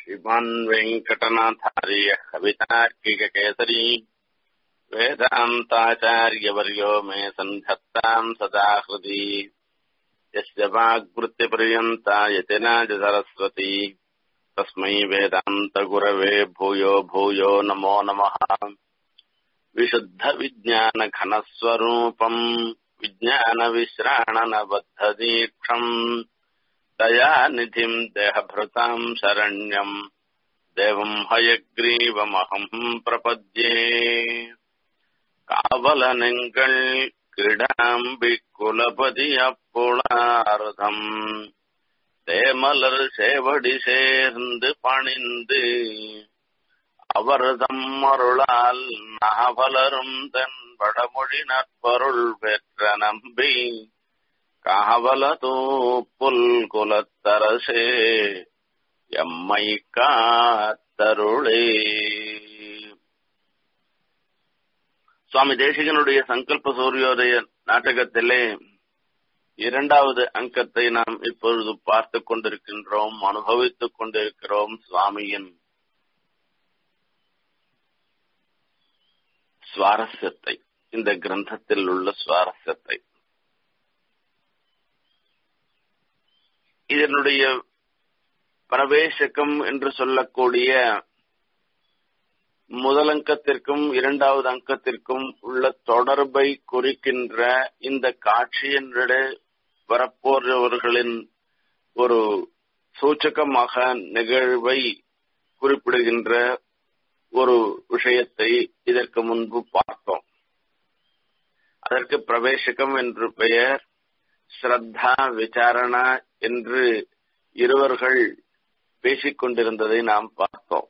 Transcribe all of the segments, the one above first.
श्रीमान् वेङ्कटनाथार्य कवितार्किककेसरी वेदान्ताचार्यवर्यो मे सन्धत्ताम् सदा हृदि यस्य वाग्वृत्तिपर्यन्ता यतिनाज सरस्वती तस्मै वेदान्तगुरवे भूयो भूयो नमो नमः विशुद्धविज्ञानघनस्वरूपम् विज्ञानविश्राणनबद्धदीक्षम् दयानिधिम् देहभृताम् शरण्यम् देवम् हयग्रीवमहम् प्रपद्ये காவலனெங்கள் கிடாம்பி குலபதி அப்புளாரதம் தேமலர் சேவடி சேர்ந்து பணிந்து அவர்தம் அருளால் நாவலரும் தன் வடமொழி நற்பொருள் பெற்ற நம்பி காவலதோ புல் குலத்தரசே எம்மை காத்தருளே சுவாமி தேசிகனுடைய சங்கல்ப சூரியோதய நாடகத்திலே இரண்டாவது அங்கத்தை நாம் இப்பொழுது பார்த்து கொண்டிருக்கின்றோம் அனுபவித்துக் கொண்டிருக்கிறோம் சுவாமியின் சுவாரஸ்யத்தை இந்த கிரந்தத்தில் உள்ள சுவாரஸ்யத்தை இதனுடைய பிரவேசகம் என்று சொல்லக்கூடிய முதல் அங்கத்திற்கும் இரண்டாவது அங்கத்திற்கும் உள்ள தொடர்பை குறிக்கின்ற இந்த காட்சியினுடைய வரப்போறவர்களின் ஒரு சூச்சகமாக நிகழ்வை குறிப்பிடுகின்ற ஒரு விஷயத்தை இதற்கு முன்பு பார்த்தோம் அதற்கு பிரவேசகம் என்று பெயர் ஸ்ரத்தா விசாரணா என்று இருவர்கள் பேசிக் கொண்டிருந்ததை நாம் பார்த்தோம்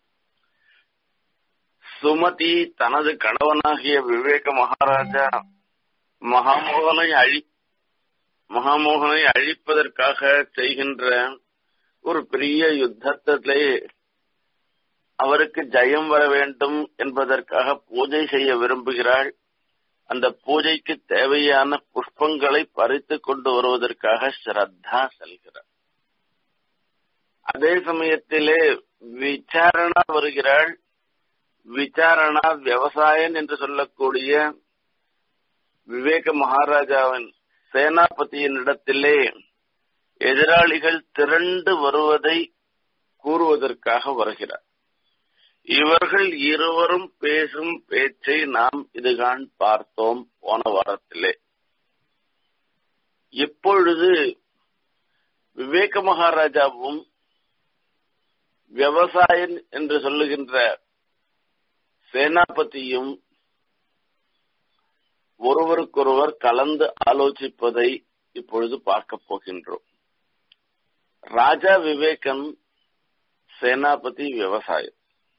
சுமதி தனது கணவனாகிய விவேக மகாராஜா மகாமோகனை அழி மகாமோகனை அழிப்பதற்காக செய்கின்ற ஒரு பெரிய யுத்தத்திலே அவருக்கு ஜெயம் வர வேண்டும் என்பதற்காக பூஜை செய்ய விரும்புகிறாள் அந்த பூஜைக்கு தேவையான புஷ்பங்களை பறித்து கொண்டு வருவதற்காக ஸ்ரத்தா செல்கிறார் அதே சமயத்திலே விசாரணா வருகிறாள் விசாரணா விவசாயன் என்று சொல்லக்கூடிய விவேக மகாராஜாவின் சேனாபதியின் இடத்திலே எதிராளிகள் திரண்டு வருவதை கூறுவதற்காக வருகிறார் இவர்கள் இருவரும் பேசும் பேச்சை நாம் இதுகான் பார்த்தோம் போன வாரத்திலே இப்பொழுது விவேக மகாராஜாவும் விவசாயன் என்று சொல்லுகின்ற சேனாபதியும் ஒருவருக்கொருவர் கலந்து ஆலோசிப்பதை இப்பொழுது பார்க்க போகின்றோம் ராஜா விவேகன் சேனாபதி விவசாயம்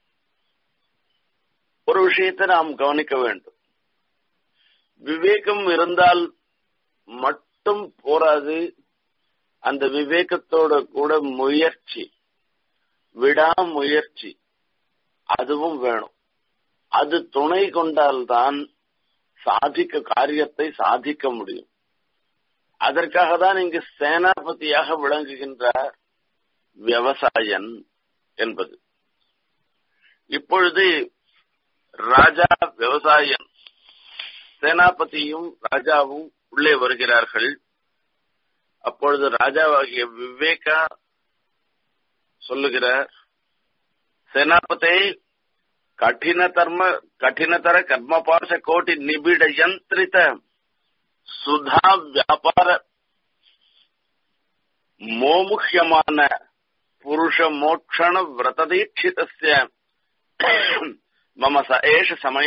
ஒரு விஷயத்தை நாம் கவனிக்க வேண்டும் விவேகம் இருந்தால் மட்டும் போராது அந்த விவேகத்தோட கூட முயற்சி விடாமுயற்சி அதுவும் வேணும் அது துணை கொண்டால்தான் சாதிக்க காரியத்தை சாதிக்க முடியும் அதற்காக தான் இங்கு சேனாபதியாக விளங்குகின்றார் விவசாயன் என்பது இப்பொழுது ராஜா விவசாயன் சேனாபதியும் ராஜாவும் உள்ளே வருகிறார்கள் அப்பொழுது ராஜாவாகிய விவேகா சொல்லுகிறார் சேனாபதி கঠিனதர்ம கঠিனதர கர்மபாச கோட்டி நிபிட யந்திரித சுதா வியாபார மோமுக்கியமான புருஷ மோட்சண விரததீட்சிதஸ்ய மம ச ஏஷ சமய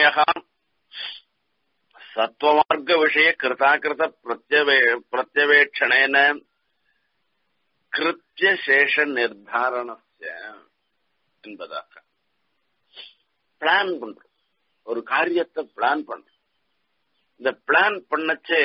சத்வமார்க்க விஷய கிருதாகிருத பிரத்யவே பிரத்யவேட்சணேன கிருத்திய சேஷ நிர்தாரணஸ்ய என்பதாக பிளான் பண்றோம் ஒரு காரியத்தை பிளான் பண்றோம் இந்த பிளான் பண்ணச்சே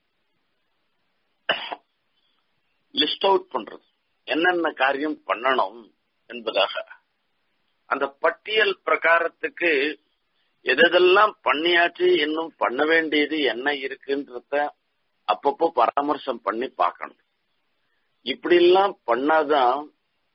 லிஸ்ட் அவுட் பண்றது என்னென்ன காரியம் பண்ணணும் என்பதாக அந்த பட்டியல் பிரகாரத்துக்கு எதெல்லாம் பண்ணியாச்சு இன்னும் பண்ண வேண்டியது என்ன இருக்குன்றத அப்பப்போ பராமர்சம் பண்ணி பார்க்கணும் இப்படி எல்லாம் பண்ணாதான்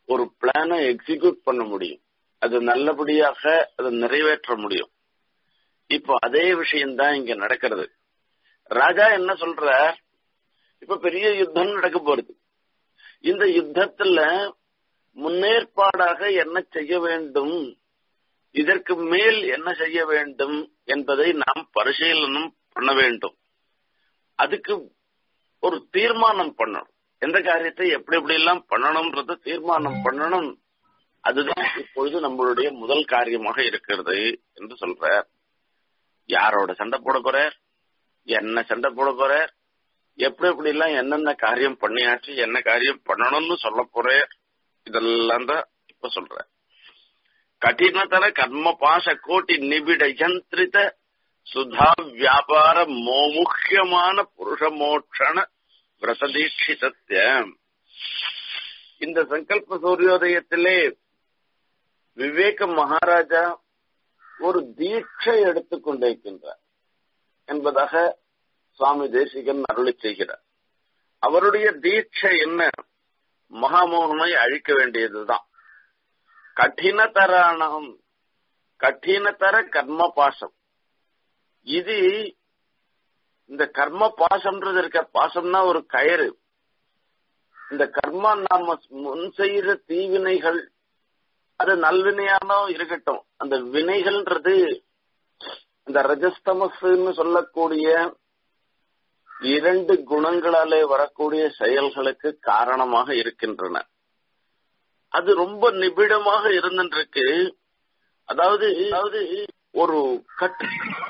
ஒரு பிளானை எக்ஸிக்யூட் பண்ண முடியும் அது நல்லபடியாக அதை நிறைவேற்ற முடியும் இப்போ அதே விஷயம்தான் இங்க நடக்கிறது ராஜா என்ன சொல்ற இப்ப பெரிய யுத்தம் நடக்க போறது இந்த யுத்தத்துல முன்னேற்பாடாக என்ன செய்ய வேண்டும் இதற்கு மேல் என்ன செய்ய வேண்டும் என்பதை நாம் பரிசீலனம் பண்ண வேண்டும் அதுக்கு ஒரு தீர்மானம் பண்ணணும் எந்த காரியத்தை எப்படி எப்படி எல்லாம் பண்ணணும்ன்றத தீர்மானம் பண்ணணும் அதுதான் இப்பொழுது நம்மளுடைய முதல் காரியமாக இருக்கிறது என்று சொல்றார் யாரோட சண்டை போட போறார் என்ன சண்டை போட போறார் எப்படி எப்படி எல்லாம் என்னென்ன காரியம் பண்ணியாச்சு என்ன காரியம் பண்ணணும்னு சொல்ல போறார் இதெல்லாம் தான் இப்ப சொல்ற கடினதர கர்ம பாச கோட்டி நிபிட யந்திரித சுதா வியாபார மோமுக்கியமான புருஷ மோட்சண விரததீட்சிதத்திய இந்த சங்கல்ப சூரியோதயத்திலே விவேக மகாராஜா ஒரு தீட்சை எடுத்துக் கொண்டிருக்கின்றார் என்பதாக சுவாமி தேசிகன் அருளி செய்கிறார் அவருடைய தீட்சை என்ன மகாமோகனை அழிக்க வேண்டியதுதான் கடினதரானம் கடினதர கர்ம பாசம் இது இந்த கர்ம பாசம்ன்றது இருக்க பாசம்னா ஒரு கயிறு இந்த கர்மா நாம முன் செய்யற தீவினைகள் அது நல்வினையானோ இருக்கட்டும் அந்த வினைகள்ன்றது இந்த ரஜஸ்தமஸ்ன்னு சொல்லக்கூடிய இரண்டு குணங்களாலே வரக்கூடிய செயல்களுக்கு காரணமாக இருக்கின்றன அது ரொம்ப நிபிடமாக இருந்துருக்கு அதாவது அதாவது ஒரு கட்டு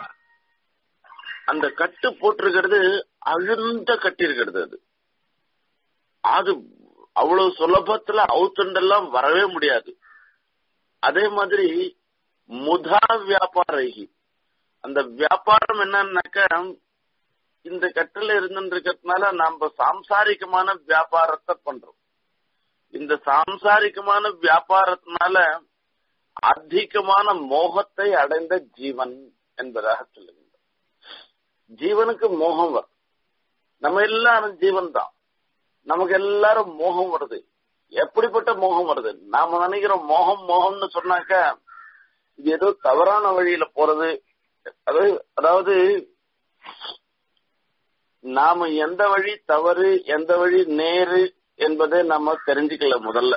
அந்த கட்டு போட்டிருக்கிறது அழுந்த கட்டி இருக்கிறது அது அது அவ்வளவு சுலபத்துல அவுத்துண்டெல்லாம் வரவே முடியாது அதே மாதிரி முதா வியாபாரி அந்த வியாபாரம் என்னன்னாக்க இந்த கட்டில இருந்துருக்கிறதுனால நாம சாம்சாரிகமான வியாபாரத்தை பண்றோம் இந்த சாம்சாரிகமான வியாபாரத்தினால அதிகமான மோகத்தை அடைந்த ஜீவன் என்பதாக சொல்லுகின்ற ஜீவனுக்கு மோகம் வரும் நம்ம எல்லாரும் ஜீவன் தான் நமக்கு எல்லாரும் மோகம் வருது எப்படிப்பட்ட மோகம் வருது நாம நினைக்கிறோம் மோகம் மோகம்னு சொன்னாக்க இது ஏதோ தவறான வழியில போறது அதாவது அதாவது நாம எந்த வழி தவறு எந்த வழி நேரு என்பதை நம்ம தெரிஞ்சுக்கல முதல்ல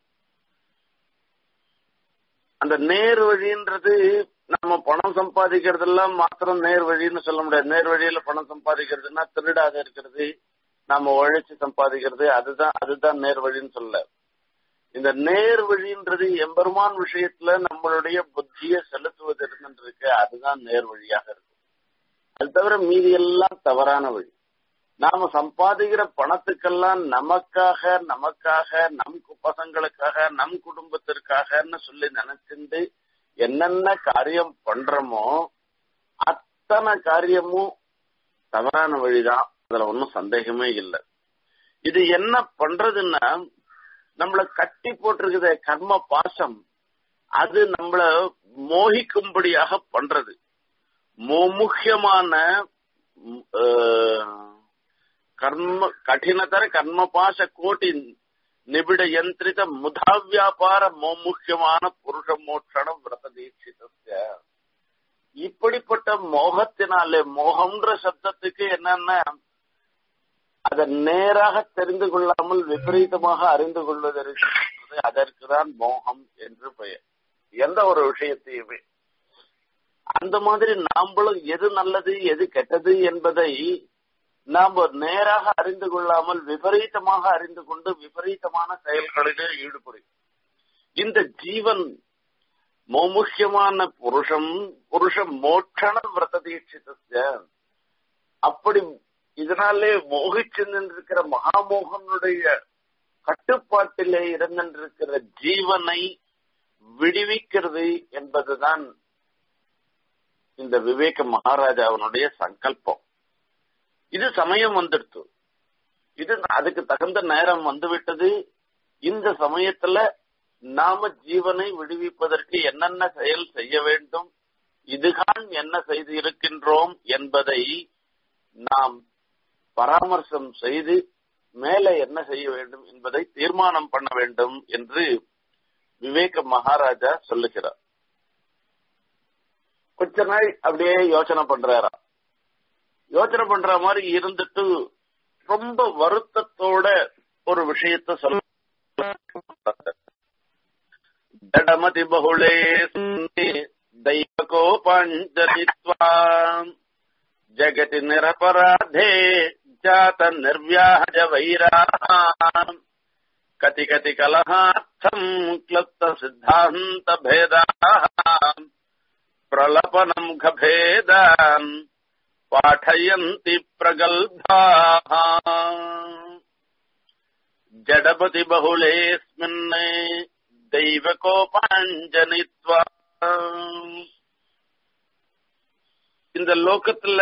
அந்த நேர் வழின்றது நம்ம பணம் சம்பாதிக்கிறதெல்லாம் மாத்திரம் நேர் வழின்னு சொல்ல முடியாது நேர் வழியில பணம் சம்பாதிக்கிறதுனா திருடாத இருக்கிறது நாம உழைச்சு சம்பாதிக்கிறது அதுதான் அதுதான் நேர் வழின்னு சொல்ல இந்த நேர் வழின்றது எம்பெருமான் விஷயத்துல நம்மளுடைய புத்தியை செலுத்துவது இருந்துருக்கு அதுதான் நேர் வழியாக இருக்கும் அது தவிர மீதி எல்லாம் தவறான வழி நாம சம்பாதிக்கிற பணத்துக்கெல்லாம் நமக்காக நமக்காக நம் பசங்களுக்காக நம் குடும்பத்திற்காகன்னு சொல்லி நினைச்சிருந்து என்னென்ன காரியம் பண்றோமோ அத்தனை காரியமும் தவறான வழிதான் அதுல ஒன்றும் சந்தேகமே இல்லை இது என்ன பண்றதுன்னா நம்மள கட்டி போட்டிருக்குத கர்ம பாசம் அது நம்மள மோகிக்கும்படியாக பண்றது முக்கியமான கர்ம கடினதர கர்ம பாச கோட்டி நிபிட யந்திரித முதா வியாபார மோமுக்கியமான புருஷ மோட்சணம் விரத தீட்சித இப்படிப்பட்ட மோகத்தினாலே மோகம்ன்ற சப்தத்துக்கு என்னன்னா அதை நேராக தெரிந்து கொள்ளாமல் விபரீதமாக அறிந்து கொள்வதற்கு அதற்குதான் மோகம் என்று பெயர் எந்த ஒரு விஷயத்தையுமே அந்த மாதிரி நாம்பளும் எது நல்லது எது கெட்டது என்பதை நாம் நேராக அறிந்து கொள்ளாமல் விபரீதமாக அறிந்து கொண்டு விபரீதமான செயல்களிலே ஈடுபடும் இந்த ஜீவன் மோமுக்கியமான புருஷம் புருஷ மோட்சண விரத தீட்சித அப்படி இதனாலே மோகிச்சு நின்றிருக்கிற மகாமோகனுடைய கட்டுப்பாட்டிலே இருந்திருக்கிற ஜீவனை விடுவிக்கிறது என்பதுதான் இந்த விவேக மகாராஜாவினுடைய சங்கல்பம் இது சமயம் வந்துடுத்து இது அதுக்கு தகுந்த நேரம் வந்துவிட்டது இந்த சமயத்துல நாம ஜீவனை விடுவிப்பதற்கு என்னென்ன செயல் செய்ய வேண்டும் இதுதான் என்ன செய்து இருக்கின்றோம் என்பதை நாம் பராமர்சம் செய்து மேலே என்ன செய்ய வேண்டும் என்பதை தீர்மானம் பண்ண வேண்டும் என்று விவேக மகாராஜா சொல்லுகிறார் கொஞ்ச நாள் அப்படியே யோசனை பண்றாரா யோசனை பண்ற மாதிரி இருந்துட்டு ரொம்ப வருத்தத்தோட ஒரு விஷயத்த சொல்ல ஜடமதி பகுளே दैवको पञ्चलित्वा जगति निरपराधे जात निर्व्याज वैराः कति कति कलहार्थम् क्लुप्त सिद्धान्त भेदाः प्रलपनम् गभेदान् पाठयन्ति प्रगल्भाः जडपति बहुलेऽस्मिन् दैवकोपाञ्जनित्वा இந்த லோகத்துல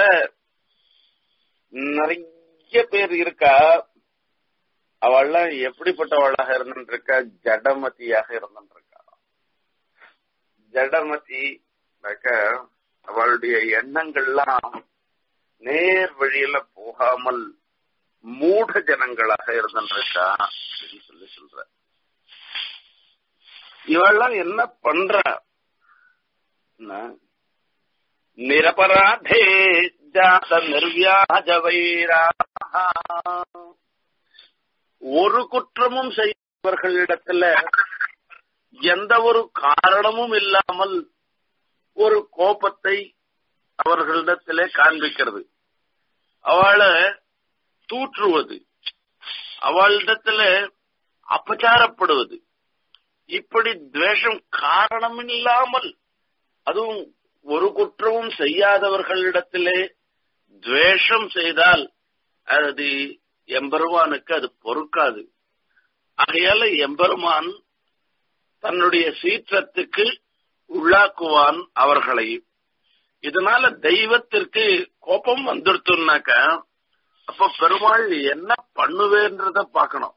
நிறைய பேர் இருக்கா அவள்லாம் எப்படிப்பட்டவளாக இருந்துருக்கா ஜடமதியாக இருந்துருக்கா ஜடமதி அவளுடைய எண்ணங்கள்லாம் நேர் வழியில போகாமல் மூட ஜனங்களாக இருந்துருக்கா அப்படின்னு சொல்லி சொல்ற இவெல்லாம் என்ன பண்ற நிரபராதே ஜாத நிர்வியாஜ வைரா ஒரு குற்றமும் செய்தவர்களிடத்துல எந்த ஒரு காரணமும் இல்லாமல் ஒரு கோபத்தை அவர்களிடத்திலே காண்பிக்கிறது அவளை தூற்றுவது அவளிடத்துல அபச்சாரப்படுவது இப்படி துவேஷம் காரணம் இல்லாமல் அதுவும் ஒரு குற்றமும் செய்யாதவர்களிடத்திலே துவேஷம் செய்தால் அது எம்பெருமானுக்கு அது பொறுக்காது ஆகையால எம்பெருமான் தன்னுடைய சீற்றத்துக்கு உள்ளாக்குவான் அவர்களை இதனால தெய்வத்திற்கு கோபம் வந்துடுத்துனாக்க அப்ப பெருமாள் என்ன பண்ணுவேன்றத பார்க்கணும்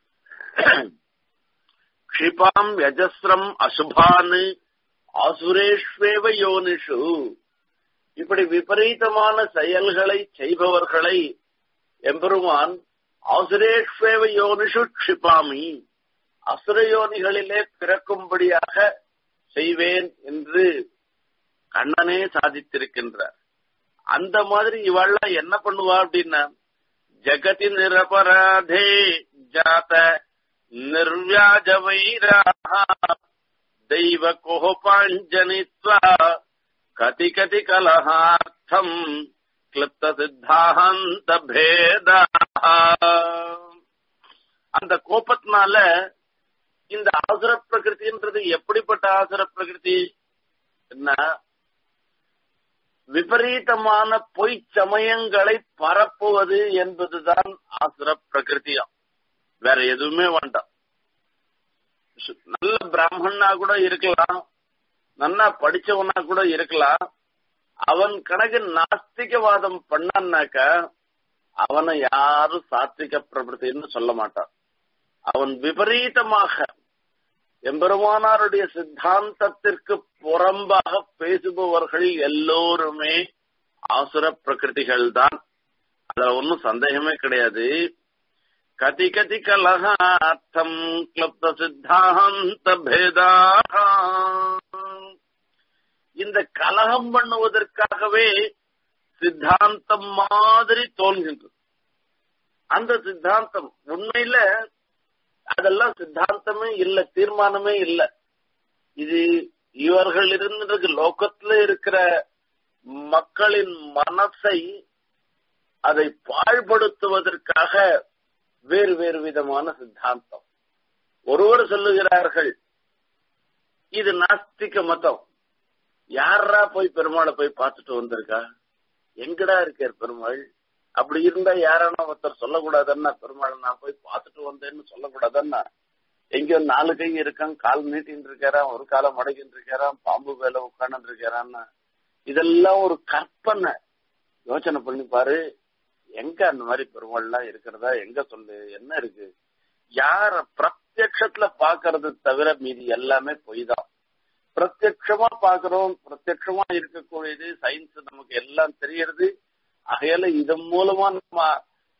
க்ஷிபாம் யஜஸ்ரம் அசுபான்னு ஆசுரேஷ்வேவ யோனிஷு இப்படி விபரீதமான செயல்களை செய்பவர்களை எம்பெருமான் ஆசுரேஷ்வேவ யோனிஷு க்ஷிபாமி அசுரயோனிகளிலே பிறக்கும்படியாக செய்வேன் என்று கண்ணனே சாதித்திருக்கின்றார் அந்த மாதிரி இவள்லாம் என்ன பண்ணுவா அப்படின்னா ஜகதி நிரபராதே ஜாத நிர்வியாஜ வைராக தெய்வ கோபாஞ்சனித்வா கதி கதி கலஹார்த்தம் கிளிப்த சித்தாந்த பேதா அந்த கோபத்தினால இந்த ஆசுர பிரகிருதின்றது எப்படிப்பட்ட ஆசுர பிரகிருதி என்ன விபரீதமான பொய் சமயங்களை பரப்புவது என்பதுதான் ஆசுர பிரகிருதியாம் வேற எதுவுமே வேண்டாம் நல்ல பிராமணனா கூட இருக்கலாம் நல்லா படிச்சவனா கூட இருக்கலாம் அவன் கணக்கு நாஸ்திகவாதம் பண்ணான்னாக்க அவனை யாரும் சாத்விக பிரபுத்தின்னு சொல்ல மாட்டான் அவன் விபரீதமாக எம்பெருமானாருடைய சித்தாந்தத்திற்கு புறம்பாக பேசுபவர்கள் எல்லோருமே ஆசுர பிரகிருதிகள் தான் அதுல ஒன்னும் சந்தேகமே கிடையாது கதி கதி கலகார்த்தம் கிளப்த சித்தாந்த பேதாக இந்த கலகம் பண்ணுவதற்காகவே சித்தாந்தம் மாதிரி தோன்கின்றது அந்த சித்தாந்தம் உண்மையில அதெல்லாம் சித்தாந்தமே இல்ல தீர்மானமே இல்ல இது இவர்கள் இருந்தது லோகத்துல இருக்கிற மக்களின் மனசை அதை பாழ்படுத்துவதற்காக வேறு வேறு விதமான சித்தாந்தம் ஒருவர் சொல்லுகிறார்கள் இது நாஸ்திக மதம் யாரா போய் பெருமாளை போய் பார்த்துட்டு வந்திருக்கா எங்கடா இருக்கார் பெருமாள் அப்படி இருந்தா யாரான ஒருத்தர் சொல்லக்கூடாதுன்னா பெருமாள் நான் போய் பார்த்துட்டு வந்தேன்னு சொல்லக்கூடாதுன்னா எங்கேயோ நாலு கை இருக்கான் கால் நீட்டின்னு இருக்காராம் ஒரு காலம் மடக்கின்னு இருக்காராம் பாம்பு வேலை உட்காந்து இருக்காரான்னா இதெல்லாம் ஒரு கற்பனை யோசனை பண்ணி பாரு எங்க அந்த மாதிரி பெருமாள்லாம் இருக்கிறதா எங்க சொல்லு என்ன இருக்கு யார பிரத்யக்ஷத்துல பாக்குறது தவிர மீதி எல்லாமே பொய் தான் பிரத்யக்ஷமா பாக்குறோம் பிரத்யக்ஷமா இருக்கக்கூடியது சயின்ஸ் நமக்கு எல்லாம் தெரியறது ஆகையால இதன் மூலமா நம்ம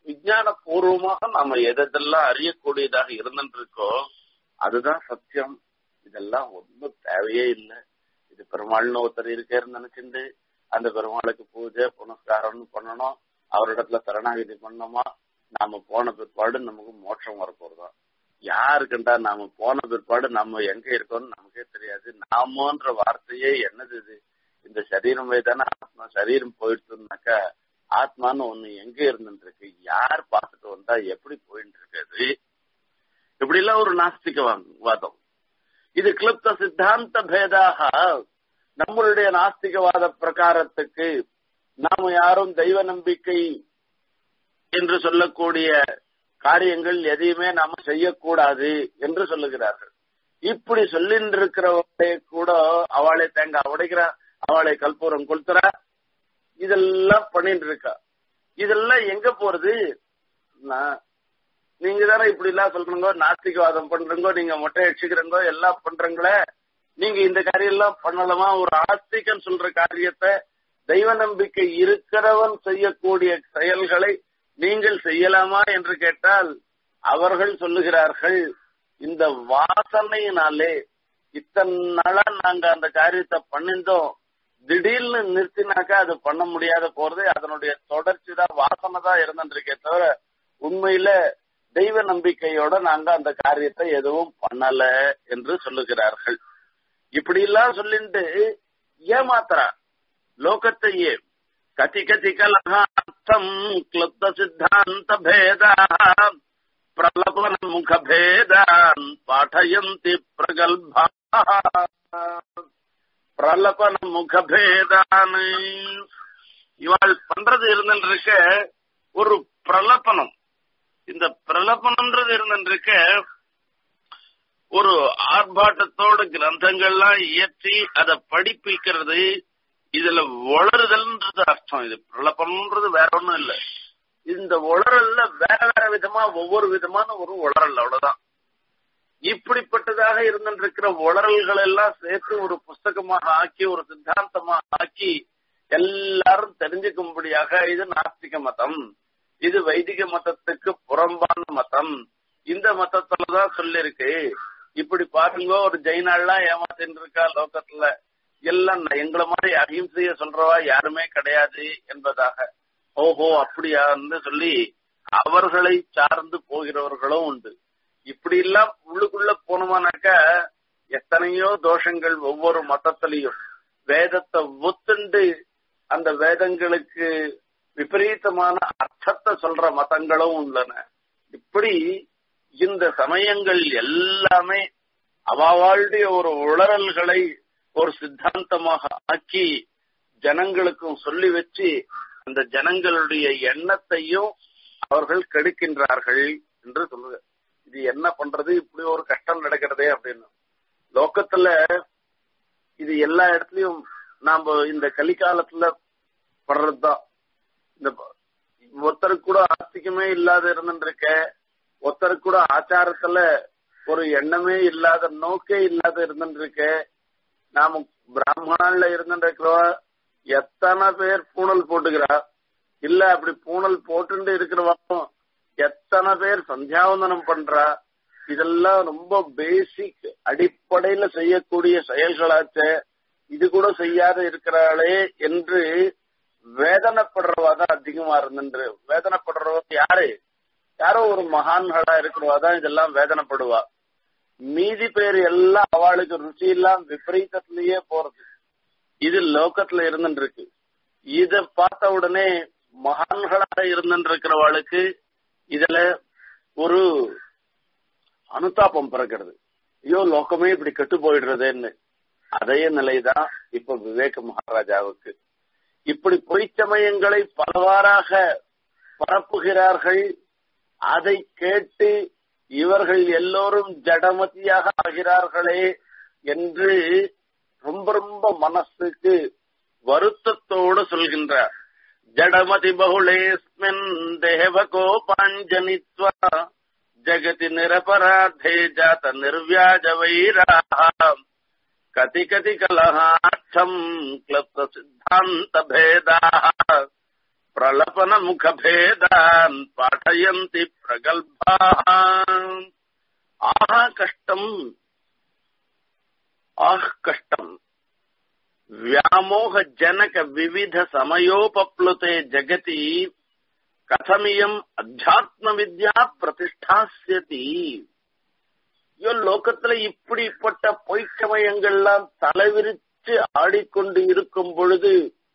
விஞ்ஞான பூர்வமாக நாம எதெல்லாம் அறியக்கூடியதாக இருந்துருக்கோ அதுதான் சத்தியம் இதெல்லாம் ஒன்றும் தேவையே இல்லை இது பெருமாள்னு ஒருத்தர் இருக்காருன்னு நினைச்சுண்டு அந்த பெருமாளுக்கு பூஜை புனஸ்காரம்னு பண்ணணும் அவரிடத்துல சரணாகிதி பண்ணோமா நாம போன பிற்பாடு நமக்கு மோட்சம் வரப்போறதா யாருக்குண்டா நாம போன பிற்பாடு நம்ம எங்க இருக்கோம்னு நமக்கே தெரியாது நாமன்ற வார்த்தையே என்னது இது இந்த சரீரமே தானே ஆத்மா சரீரம் போயிடுச்சுனாக்கா ஆத்மான்னு ஒண்ணு எங்க இருந்துட்டு இருக்கு யார் பார்த்துட்டு வந்தா எப்படி போயிட்டு இருக்குது இப்படி எல்லாம் ஒரு நாஸ்திக வாதம் இது கிளிப்த சித்தாந்த பேதாக நம்மளுடைய நாஸ்திகவாத பிரகாரத்துக்கு நாம யாரும் தெய்வ நம்பிக்கை என்று சொல்லக்கூடிய காரியங்கள் எதையுமே நாம செய்யக்கூடாது என்று சொல்லுகிறார்கள் இப்படி சொல்லின்னு இருக்கிறவங்களே கூட அவளை தேங்காய் உடைக்கிறா அவளை கற்பூரம் கொளுத்துறா இதெல்லாம் பண்ணிட்டு இருக்கா இதெல்லாம் எங்க போறது நீங்க தானே இப்படி எல்லாம் சொல்றீங்க நாஸ்திகவாதம் பண்றீங்க நீங்க மொட்டை அடிச்சுக்கிறீங்க எல்லாம் பண்றீங்களே நீங்க இந்த காரியம் எல்லாம் பண்ணலாமா ஒரு ஆஸ்திகன் சொல்ற காரியத்தை தெய்வ நம்பிக்கை இருக்கிறவன் செய்யக்கூடிய செயல்களை நீங்கள் செய்யலாமா என்று கேட்டால் அவர்கள் சொல்லுகிறார்கள் இந்த வாசனையினாலே இத்தனை நாளா நாங்க அந்த காரியத்தை பண்ணிருந்தோம் திடீர்னு நிறுத்தினாக்கா அது பண்ண முடியாத போறது அதனுடைய தொடர்ச்சி தான் வாசனை தான் இருந்துருக்கே தவிர உண்மையில தெய்வ நம்பிக்கையோட நாங்க அந்த காரியத்தை எதுவும் பண்ணல என்று சொல்லுகிறார்கள் இப்படி எல்லாம் சொல்லிட்டு ஏமாத்துறா லோகத்தையே கதி கதி கலகார்த்தம் கிளுப்த சித்தாந்த பேதா பிரலபன முக பேதான் பாடயந்தி பிரகல்பா பிரலபன முக பேதான் இவாள் பண்றது இருந்துருக்க ஒரு பிரலப்பனம் இந்த பிரலப்பனம்ன்றது இருந்துருக்க ஒரு ஆர்ப்பாட்டத்தோட கிரந்தங்கள்லாம் இயற்றி அதை படிப்பிக்கிறது இதுல உளறுதல்ன்றது அர்த்தம் இது பிரலப்பனம்ன்றது வேற ஒண்ணும் இல்ல இந்த உளறல்ல வேற வேற விதமா ஒவ்வொரு விதமான ஒரு உளறல் அவ்வளவுதான் இப்படிப்பட்டதாக இருந்திருக்கிற உளறல்கள் எல்லாம் சேர்த்து ஒரு புஸ்தகமாக ஆக்கி ஒரு சித்தாந்தமாக ஆக்கி எல்லாரும் தெரிஞ்சுக்கும்படியாக இது நாஸ்திக மதம் இது வைதிக மதத்துக்கு புறம்பான மதம் இந்த மதத்துலதான் சொல்லிருக்கு இப்படி பாருங்க ஒரு ஜெயினாள்லாம் ஏமாத்தின்னு இருக்கா லோகத்துல எல்லாம் எங்களை மாதிரி அகிம்சைய சொல்றவா யாருமே கிடையாது என்பதாக ஓஹோ அப்படியான்னு சொல்லி அவர்களை சார்ந்து போகிறவர்களும் உண்டு இப்படி எல்லாம் உள்ளுக்குள்ள போனோமானாக்க எத்தனையோ தோஷங்கள் ஒவ்வொரு மதத்திலையும் வேதத்தை ஒத்துண்டு அந்த வேதங்களுக்கு விபரீதமான அர்த்தத்தை சொல்ற மதங்களும் உள்ளன இப்படி இந்த சமயங்கள் எல்லாமே அவாவாளுடைய ஒரு உளறல்களை ஒரு சித்தாந்தமாக ஆக்கி ஜனங்களுக்கும் சொல்லி வச்சு அந்த ஜனங்களுடைய எண்ணத்தையும் அவர்கள் கெடுக்கின்றார்கள் என்று சொல்லுங்க இது என்ன பண்றது இப்படி ஒரு கஷ்டம் நடக்கிறதே அப்படின்னு லோக்கத்துல இது எல்லா இடத்துலயும் நாம இந்த கலிகாலத்துல படுறதுதான் இந்த ஒருத்தருக்கு கூட ஆஸ்திகமே இல்லாத இருந்துருக்க ஒருத்தருக்கு கூட ஆச்சாரத்துல ஒரு எண்ணமே இல்லாத நோக்கே இல்லாத இருந்துருக்க நாம பிராமணால இருந்துருக்கிறவா எத்தனை பேர் பூணல் போட்டுக்கிறா இல்ல அப்படி பூணல் போட்டு இருக்கிறவாக்கும் எத்தனை பேர் சந்தியாவந்தனம் பண்றா இதெல்லாம் ரொம்ப பேசிக் அடிப்படையில செய்யக்கூடிய செயல்களாச்ச இது கூட செய்யாத இருக்கிறாளே என்று வேதனைப்படுறவா தான் அதிகமா இருந்துன்று வேதனைப்படுறவா யாரு யாரோ ஒரு மகான்களா இருக்கிறவா தான் இதெல்லாம் வேதனைப்படுவா மீதி பேர் எல்லாம் அவளுக்கு ருச்சி எல்லாம் விபரீதத்திலேயே போறது இது லோக்கத்துல இருந்துட்டு இருக்கு இத பார்த்த உடனே மகான்களாக இருந்துட்டு இருக்கிறவளுக்கு இதுல ஒரு அனுதாபம் பிறக்கிறது ஐயோ லோக்கமே இப்படி கெட்டு போயிடுறதுன்னு அதே நிலைதான் இப்ப விவேக மகாராஜாவுக்கு இப்படி பொய்ச்சமயங்களை பலவாறாக பரப்புகிறார்கள் அதை கேட்டு இவர்கள் எல்லோரும் ஜடமதியாக ஆகிறார்களே என்று ரொம்ப ரொம்ப மனசுக்கு வருத்தத்தோடு சொல்கின்றார் ஜடமதி பகுளேஸ்மின் தேவகோபாஞ்சனித்வா ஜகதி நிரபராதே ஜாத நிர்வியாஜ வைராக கதி கதி கலஹாட்சம் கிளப்த சித்தாந்த பேதா பிரலபன முகபேதான் பாடயந்தி பிரகல்பா ஆஹா கஷ்டம் ஆஹ் கஷ்டம் ವ್ಯಾಮೋಹ ಜನಕ ವಿವಿಧ ಸಮಯೋಪಪ್ಲುತೆ ಜಗತಿ ಕಥಮಿಯಂ அத்தியாத்ம வித்யா பிரதிஷ்டாசியதி ஐயோ லோகத்துல இப்படிப்பட்ட பொய்ச்சமயங்கள்லாம் தலைவிரிச்சு ஆடிக்கொண்டு இருக்கும் பொழுது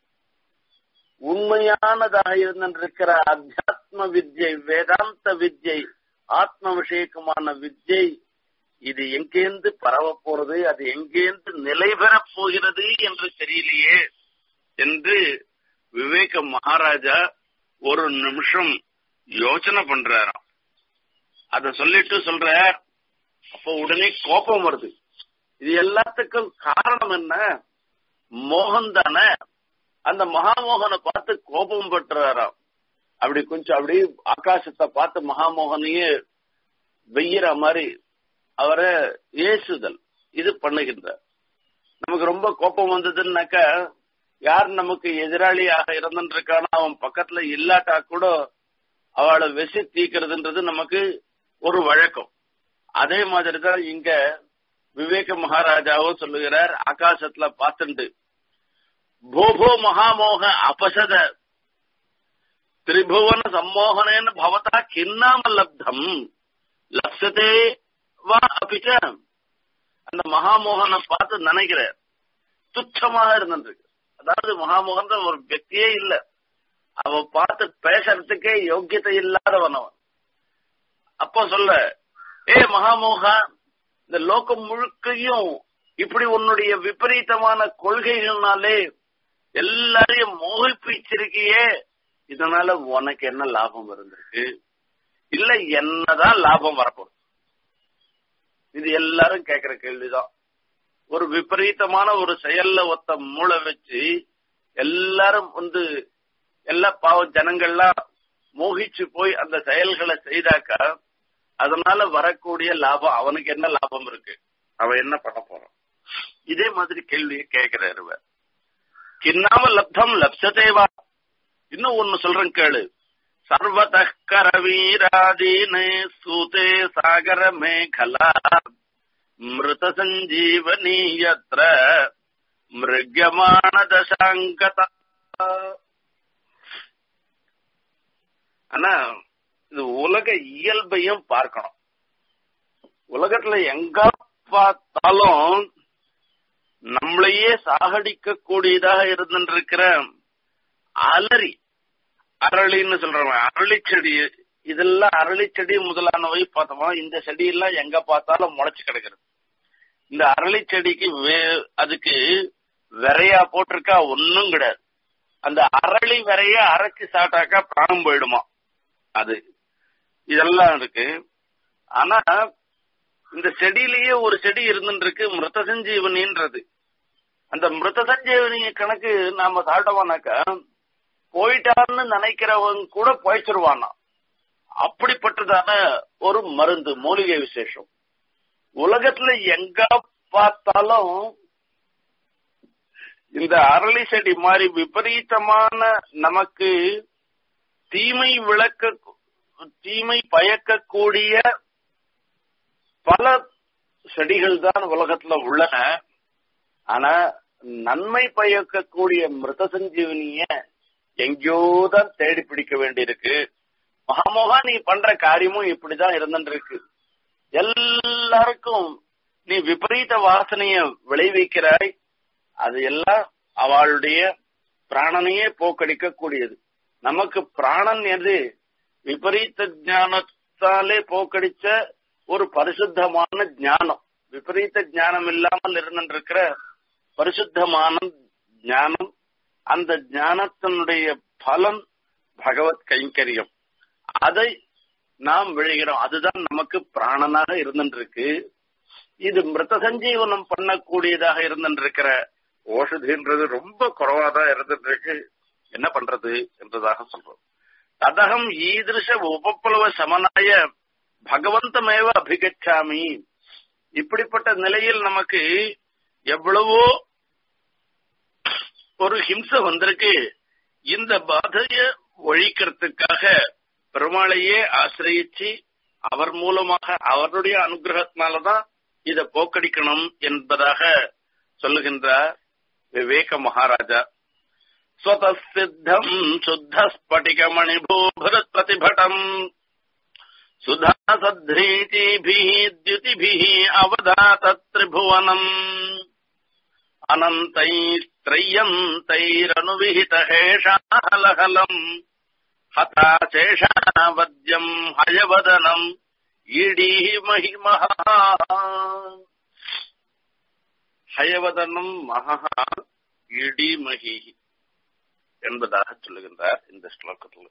உண்மையானதாக இருந்திருக்கிற அத்தியாத்ம வித்யை வேதாந்த வித்யை ஆத்ம விஷயக்கமான வித்யை இது எங்கேந்து பரவ போறது அது எங்கேந்து நிலை பெறப் போகிறது என்று தெரியலையே என்று விவேக மகாராஜா ஒரு நிமிஷம் யோசனை பண்றாராம் அத சொல்லிட்டு சொல்றார் அப்போ உடனே கோபம் வருது இது எல்லாத்துக்கும் காரணம் என்ன மோகன் தானே அந்த மகாமோகனை பார்த்து கோபம் பட்டுறாராம் அப்படி கொஞ்சம் அப்படி ஆகாசத்தை பார்த்து மகாமோகனையே வெய்யற மாதிரி அவரை ஏசுதல் இது பண்ணுகின்றார் நமக்கு ரொம்ப கோபம் வந்ததுன்னாக்க யார் நமக்கு எதிராளியாக இருந்துருக்கானோ அவன் பக்கத்துல இல்லாட்டா கூட அவளை வெசி தீக்கிறதுன்றது நமக்கு ஒரு வழக்கம் அதே மாதிரிதான் இங்க விவேக மகாராஜாவும் சொல்லுகிறார் ஆகாசத்துல பார்த்துண்டு போபோ மகாமோக அபசத திரிபுவன சம்மோகனேன பவதா கிண்ணாம லப்தம் லப்சதே வா அபிச்ச அந்த மகாமோகனை பார்த்து நினைக்கிறார் துச்சமாக இருந்திருக்கு அதாவது மகாமோகன் ஒரு వ్యక్తిயே இல்ல அவ பார்த்து பேசுறதுக்கே யோக்கியத்தை இல்லாதவன் அவன் அப்போ சொல்ல ஏ மகாமோகா இந்த லோகம் முழுக்கையும் இப்படி உன்னுடைய விபரீதமான கொள்கைகள்னாலே எல்லாரையும் மோகிப்பிச்சிருக்கியே இதனால உனக்கு என்ன லாபம் இருந்திருக்கு இல்ல என்னதான் லாபம் வரப்போகுது இது எல்லாரும் கேக்குற கேள்விதான் ஒரு விபரீதமான ஒரு செயல்ல ஒத்த மூளை வச்சு எல்லாரும் வந்து எல்லா பாவ ஜனங்கள்லாம் மோகிச்சு போய் அந்த செயல்களை செய்தாக்கா அதனால வரக்கூடிய லாபம் அவனுக்கு என்ன லாபம் இருக்கு அவன் என்ன பண்ண போறான் இதே மாதிரி கேள்வியை கேட்கிறாரு இவர். கிண்ணாம லப்தம் லப்சதேவா இன்னும் ஒன்னு சொல்றேன் கேளு சர்வத கரவீராதீனே சூதே சாகர மேகலா மிருத சஞ்சீவனீயத்ர மிருகமான தசாங்கதா ஆனா இது உலக இயல்பையும் பார்க்கணும் உலகத்துல எங்க பார்த்தாலும் நம்மளையே சாகடிக்க கூடியதாக இருந்துருக்கிற அலரி அரளின்னு சொல்றோம் அரளி செடி இதெல்லாம் அரளி செடி முதலானவை பார்த்தோமா இந்த செடி எல்லாம் எங்க பார்த்தாலும் முளைச்சு கிடக்குறது இந்த அரளி செடிக்கு வே- அதுக்கு விரையா போட்டிருக்கா ஒன்னும் கிடையாது அந்த அரளி விரைய அரைச்சு சாப்பிட்டாக்கா பிராணம் போயிடுமா அது இதெல்லாம் இருக்கு ஆனா இந்த செடியிலேயே ஒரு செடி இருந்துட்டு இருக்கு மிருத சஞ்சீவனின்றது அந்த மிருத சஞ்சீவனி கணக்கு நாம சாப்பிட்டோம்னாக்கா போயிட்டான்னு நினைக்கிறவங்க கூட போயிச்சிருவானா அப்படிப்பட்டதான ஒரு மருந்து மூலிகை விசேஷம் உலகத்துல எங்க பார்த்தாலும் இந்த அரளி செடி மாதிரி விபரீதமான நமக்கு தீமை விளக்க தீமை பயக்கக்கூடிய பல செடிகள் தான் உலகத்துல உள்ளன ஆனா நன்மை பயக்கக்கூடிய மிருத சஞ்சீவனிய எங்கேயோதான் தேடி பிடிக்க வேண்டியிருக்கு மகாமோகா நீ பண்ற காரியமும் இப்படிதான் இருந்துட்டு இருக்கு எல்லாருக்கும் நீ விபரீத வாசனைய விளைவிக்கிறாய் அது எல்லாம் அவளுடைய பிராணனையே போக்கடிக்க கூடியது நமக்கு பிராணன் எது விபரீத ஞானத்தாலே போக்கடிச்ச ஒரு பரிசுத்தமான ஞானம் விபரீத ஞானம் இல்லாமல் இருந்திருக்கிற பரிசுத்தமான ஞானம் அந்த ஞானத்தினுடைய பலன் பகவத் கைங்கரியம் அதை நாம் விழுகிறோம் அதுதான் நமக்கு பிராணனாக இருந்திருக்கு இது மிருத சஞ்சீவனம் பண்ணக்கூடியதாக இருந்திருக்கிற ஓஷதின்றது ரொம்ப குறைவாதான் இருந்துட்டு இருக்கு என்ன பண்றது என்றதாக சொல்றோம் ததகம் ஈதிருஷ உபப்ளவ சமனாய பகவந்தமேவ அபிகச்சாமி இப்படிப்பட்ட நிலையில் நமக்கு எவ்வளவோ ஒரு ஹிம்சை வந்திருக்கு இந்த பாதைய ஒழிக்கிறதுக்காக பெருமாளையே ஆசிரியிச்சு அவர் மூலமாக அவருடைய அனுகிரகத்தினாலதான் இத போக்கடிக்கணும் என்பதாக சொல்லுகின்றார் விவேக மகாராஜா स्वतःसिद्धम् शुद्धस्फटिकमणिभूभृत् प्रतिभटम् सुधासध्रीतिभिः द्युतिभिः अवधातत्रिभुवनम् अनन्तैस्त्रय्यन्तैरनुविहितहेषाहलहलम् हताशेषावद्यम् हयवदनम् ईडीः महिमः ஹயவதனம் மகா இடிமகி என்பதாக சொல்லுகின்றார் இந்த ஸ்லோகத்தில்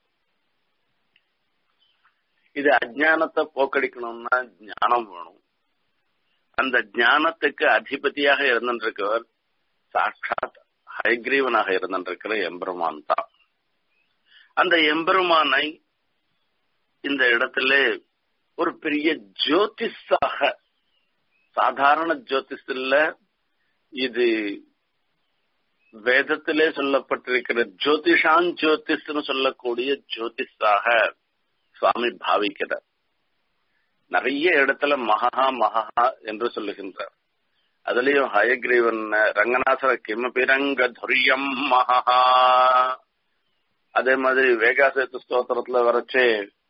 இது அஜானத்தை போக்கடிக்கணும்னா ஞானம் வேணும் அந்த ஞானத்துக்கு அதிபதியாக இருந்திருக்கவர் சாட்சாத் ஹயக்ரீவனாக இருந்திருக்கிற எம்பெருமான் தான் அந்த எம்பெருமானை இந்த இடத்துல ஒரு பெரிய ஜோதிஷாக சாதாரண ஜோதிஷ் இல்ல இது வேதத்திலே சொல்லப்பட்டிருக்கிற ஜோதிஷான் ஜோதிஷ்னு சொல்லக்கூடிய ஜோதிஷாக சுவாமி பாவிக்கிறார் நிறைய இடத்துல மகா மகா என்று சொல்லுகின்றார் அதுலயும் ஹயக்ரீவன் ரங்கநாதர கிமபிரங்க துரியம் மகா அதே மாதிரி வேகாசேத்து ஸ்தோத்திரத்துல வரைச்சே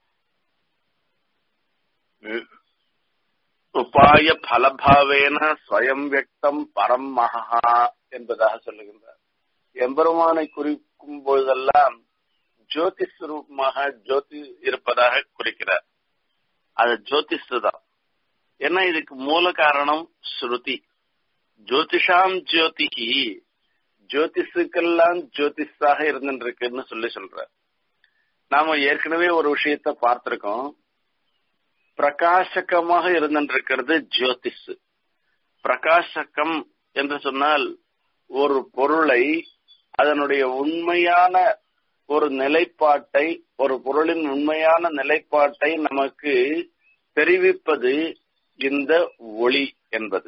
உபாய பலபாவேன ஸ்வயம் வியக்தம் பரம் மகா என்பதாக சொல்லுகின்றார் எம்பெருமானை குறிக்கும் பொழுதெல்லாம் ஜோதி ஸ்வரூபமாக ஜோதி இருப்பதாக குறிக்கிறார் அது ஜோதிஷ் தான் ஏன்னா இதுக்கு மூல காரணம் ஸ்ருதி ஜோதிஷாம் ஜோதிகி ஜோதிஷுக்கெல்லாம் ஜோதிஷாக இருந்துருக்குன்னு சொல்லி சொல்ற நாம ஏற்கனவே ஒரு விஷயத்த பார்த்திருக்கோம் பிரகாசகமாக இருந்திருக்கிறது ஜோதிஷ் பிரகாசகம் என்று சொன்னால் ஒரு பொருளை அதனுடைய உண்மையான ஒரு நிலைப்பாட்டை ஒரு பொருளின் உண்மையான நிலைப்பாட்டை நமக்கு தெரிவிப்பது இந்த ஒளி என்பது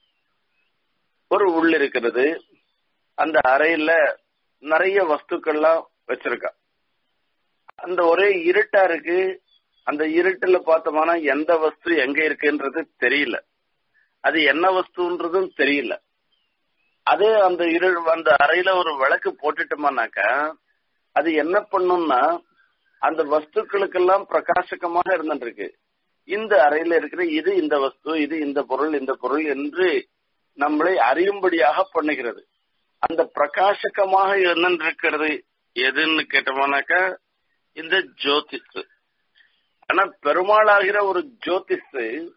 ஒரு உள் இருக்கிறது அந்த அறையில நிறைய வஸ்துக்கள்லாம் வச்சிருக்கா அந்த ஒரே இருட்டா இருக்கு அந்த இருட்டுல பார்த்தோம்னா எந்த வஸ்து எங்க இருக்குன்றது தெரியல அது என்ன வஸ்துன்றதும் தெரியல அதே அந்த இரு அந்த அறையில ஒரு விளக்கு போட்டுட்டோமானாக்கா அது என்ன பண்ணும்னா அந்த வஸ்துக்களுக்கெல்லாம் பிரகாசகமாக இருந்துருக்கு இந்த அறையில இருக்கிற இது இந்த வஸ்து இது இந்த பொருள் இந்த பொருள் என்று நம்மளை அறியும்படியாக பண்ணுகிறது அந்த பிரகாசகமாக இருந்திருக்கிறது எதுன்னு கேட்டோம்னாக்கா இந்த ஜோதிஷ் ஆனா பெருமாளாகிற ஒரு ஜோதிஷ்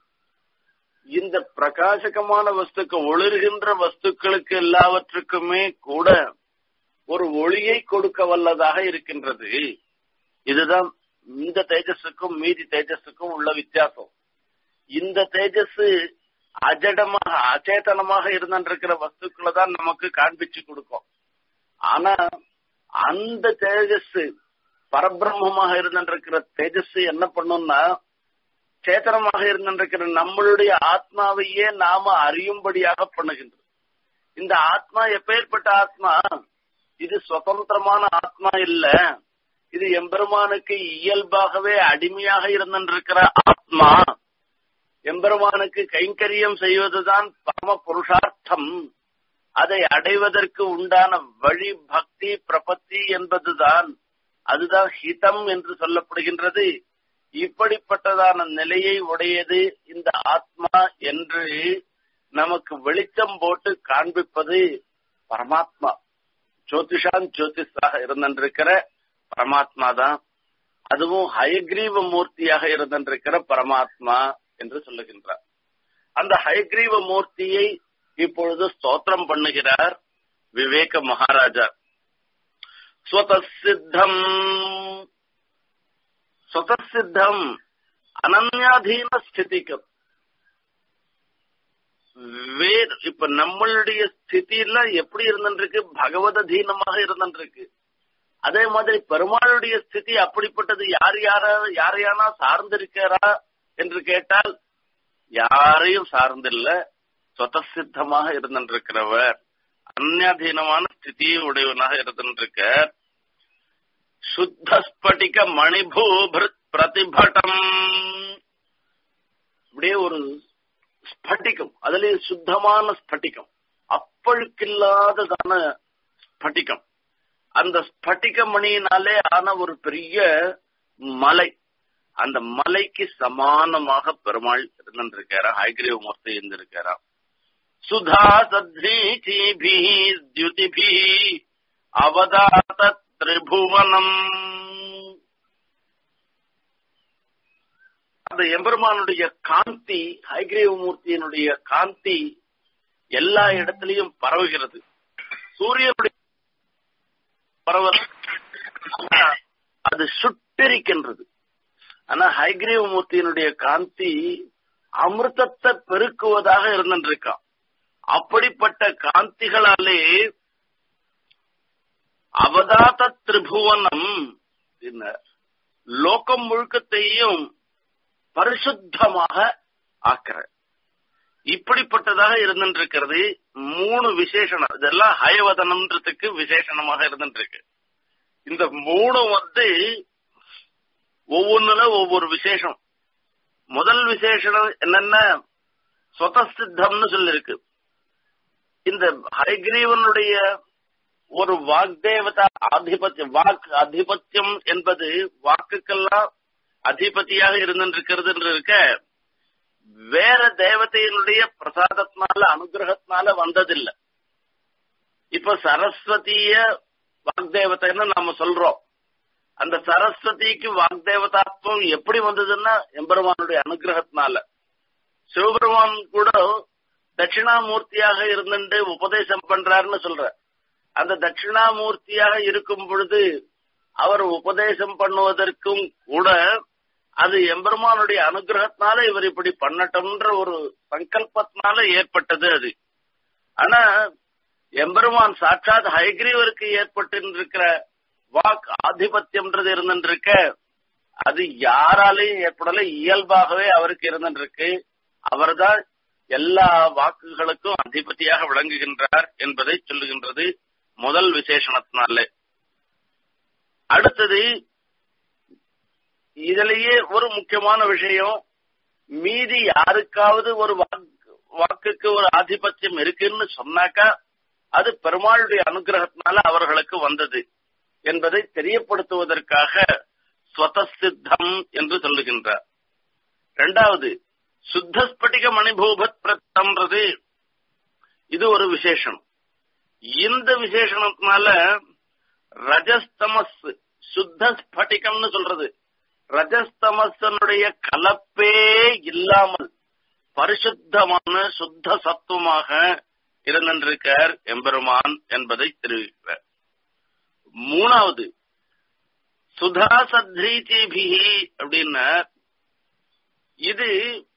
இந்த பிரகாசகமான வஸ்துக்கள் ஒளிர்கின்ற வஸ்துக்களுக்கு எல்லாவற்றுக்குமே கூட ஒரு ஒளியை கொடுக்க வல்லதாக இருக்கின்றது இதுதான் இந்த தேஜஸுக்கும் மீதி தேஜஸுக்கும் உள்ள வித்தியாசம் இந்த தேஜஸ் அஜடமாக அச்சேதனமாக இருந்திருக்கிற வஸ்துக்களை தான் நமக்கு காண்பிச்சு கொடுக்கும் ஆனா அந்த தேஜஸ் பரபிரம்மமாக இருந்திருக்கிற தேஜஸ் என்ன பண்ணும்னா சேத்தனமாக இருந்திருக்கிற நம்மளுடைய ஆத்மாவையே நாம அறியும்படியாக பண்ணுகின்றது இந்த ஆத்மா எப்பேற்பட்ட ஆத்மா இது சுதந்திரமான ஆத்மா இல்ல இது எம்பெருமானுக்கு இயல்பாகவே அடிமையாக இருந்திருக்கிற ஆத்மா எம்பெருமானுக்கு கைங்கரியம் செய்வதுதான் பரம புருஷார்த்தம் அதை அடைவதற்கு உண்டான வழி பக்தி பிரபத்தி என்பதுதான் அதுதான் ஹிதம் என்று சொல்லப்படுகின்றது இப்படிப்பட்டதான நிலையை உடையது இந்த ஆத்மா என்று நமக்கு வெளிச்சம் போட்டு காண்பிப்பது பரமாத்மா ஜோதிஷான் ஜோதிஷாக இருந்திருக்கிற பரமாத்மா தான் அதுவும் ஹயக்ரீவ மூர்த்தியாக இருந்திருக்கிற பரமாத்மா என்று சொல்லுகின்றார் அந்த ஹயக்ரீவ மூர்த்தியை இப்பொழுது ஸ்தோத்திரம் பண்ணுகிறார் விவேக மகாராஜா ஸ்வதசித்தம் ஸ்வதசித்தம் அனன்யாதீன ஸ்திதிக்கு வேறு இப்ப நம்மளுடைய ஸ்திதியில எப்படி இருந்துருக்கு பகவத தீனமாக இருந்துருக்கு அதே மாதிரி பெருமாளுடைய ஸ்திதி அப்படிப்பட்டது யார் யார யாரையானா சார்ந்திருக்கிறா என்று கேட்டால் யாரையும் சார்ந்தில்ல சொதசித்தமாக இருந்திருக்கிறவர் அந்நாதீனமான ஸ்திதியை உடையவனாக இருந்திருக்க சுத்த ஸ்படிக மணிபூபிருத் பிரதிபட்டம் அப்படியே ஒரு ஸ்பட்டிகம் அதுல சுத்தமான ஸ்பட்டிகம் அப்பழுக்கில்லாததான ஸ்பட்டிகம் அந்த ஸ்பட்டிக மணியினாலே ஆன ஒரு பெரிய மலை அந்த மலைக்கு சமானமாக பெருமாள் இருந்திருக்காரா ஹைகிரீவ மூர்த்தி இருந்திருக்காரா சுதா சத்ரீபி தியுதிபி அவதாத திரிபுவனம் அந்த எம்பெருமானுடைய காந்தி ஹைகிரீவ மூர்த்தியினுடைய காந்தி எல்லா இடத்திலையும் பரவுகிறது சூரியனுடைய பரவல் அது சுட்டெரிக்கின்றது ஆனா ஹைகிரீவ மூர்த்தியினுடைய காந்தி அமிர்தத்தை பெருக்குவதாக இருந்திருக்கான் அப்படிப்பட்ட காந்திகளாலே அவதாத திரிபுவனம் லோகம் முழுக்கத்தையும் பரிசுத்தமாக ஆக்கிற இப்படிப்பட்டதாக இருந்துருக்கிறது மூணு விசேஷனம் இதெல்லாம் ஹயவதனம்ன்றதுக்கு விசேஷணமாக இருந்துருக்கு இந்த மூணு வந்து ஒவ்வொன்றுல ஒவ்வொரு விசேஷம் முதல் விசேஷம் என்னன்னா சொதசித்தம்னு சொல்லிருக்கு இந்த ஹைகிரீவனுடைய ஒரு வாக்தேவதா ஆதிபத்தியம் வாக்கு அதிபத்தியம் என்பது வாக்குக்கெல்லாம் அதிபதியாக இருந்திருக்கிறது என்று இருக்க வேற தேவதையினுடைய பிரசாதத்தினால அனுகிரகத்தினால வந்ததில்லை இப்ப சரஸ்வதிய வாக்தேவதைன்னு நாம சொல்றோம் அந்த சரஸ்வதிக்கு வாக்தேவதாத்வம் எப்படி வந்ததுன்னா எம்பெருமானுடைய அனுகிரகத்தினால சிவபெருமான் கூட தட்சிணாமூர்த்தியாக இருந்துட்டு உபதேசம் பண்றாருன்னு சொல்ற அந்த தட்சிணாமூர்த்தியாக இருக்கும் பொழுது அவர் உபதேசம் பண்ணுவதற்கும் கூட அது எம்பெருமானுடைய அனுகிரகத்தினால இவர் இப்படி பண்ணட்டும்ன்ற ஒரு சங்கல்பத்தினால ஏற்பட்டது அது ஆனா எம்பெருமான் சாட்சாத் ஹைகிரீவருக்கு ஏற்பட்டு இருக்கிற வாக் ஆதிபத்தியம்ன்றது இருந்துருக்க அது யாராலையும் ஏற்படல இயல்பாகவே அவருக்கு இருந்துருக்கு அவர்தான் எல்லா வாக்குகளுக்கும் அதிபதியாக விளங்குகின்றார் என்பதை சொல்லுகின்றது முதல் விசேஷணத்தினாலே அடுத்தது இதுலயே ஒரு முக்கியமான விஷயம் மீதி யாருக்காவது ஒரு வாக்குக்கு ஒரு ஆதிபத்தியம் இருக்குன்னு சொன்னாக்கா அது பெருமாளுடைய அனுகிரகத்தினால அவர்களுக்கு வந்தது என்பதை தெரியப்படுத்துவதற்காக ஸ்வதசித்தம் என்று சொல்லுகின்றார் இரண்டாவது சுத்த ஸ்பட்டிக மணிபூபத் பிரத்தம்ன்றது இது ஒரு விசேஷம் இந்த விசேஷணத்தினால ரஜஸ்தமஸ் சுத்த ஸ்பட்டிகம்னு சொல்றது ரஜஸ்தமசனுடைய கலப்பே இல்லாமல் பரிசுத்தமான சுத்த சத்துவமாக இருந்திருக்கார் எம்பெருமான் என்பதை தெரிவிக்கிறார் மூணாவது சுதா சத்ரீதிபிகி அப்படின்னா இது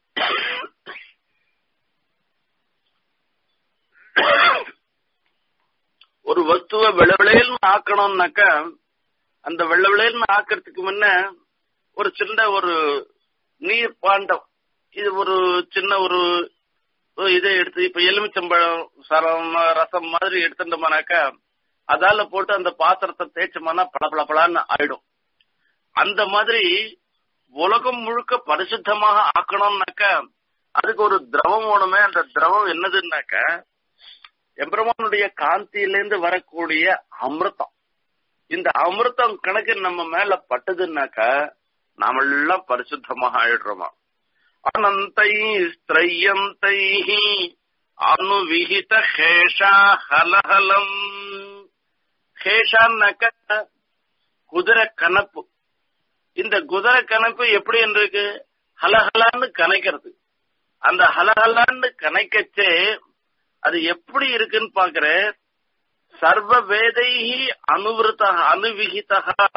ஒரு வஸ்துவை வெள்ளவிளையல்னு ஆக்கணும்னாக்கா அந்த வெள்ளவிளையல்னு ஆக்கிறதுக்கு முன்ன ஒரு சின்ன ஒரு நீர் பாண்டம் இது ஒரு சின்ன ஒரு இதை எடுத்து இப்ப எலுமிச்சம்பழம் சரம் ரசம் மாதிரி எடுத்துட்டோம்னாக்கா அதால போட்டு அந்த பாத்திரத்தை தேய்ச்சோம்னா பளபளபளான்னு ஆயிடும் அந்த மாதிரி உலகம் முழுக்க பரிசுத்தமாக ஆக்கணும்னாக்கா அதுக்கு ஒரு திரவம் வேணுமே அந்த திரவம் என்னதுன்னாக்கா எம்பெருமானுடைய காந்தியிலேருந்து வரக்கூடிய அமிர்தம் இந்த அமிர்தம் கணக்கு நம்ம மேல பட்டதுன்னாக்கா நாமெல்லாம் பரிசுத்தமாக ஆயிடுறோமா அனந்தை ஸ்திரையந்தை அனுவிஹித ஹேஷா ஹலஹலம் ஹேஷான்னாக்க குதிரை கணப்பு இந்த குதிரை கணப்பு எப்படி இருக்கு ஹலஹலான்னு கணக்கிறது அந்த ஹலஹலான்னு கணக்கச்சே அது எப்படி இருக்குன்னு பாக்குற சர்வ வேதைஹி அனுவிருத்த அனுவிகிதா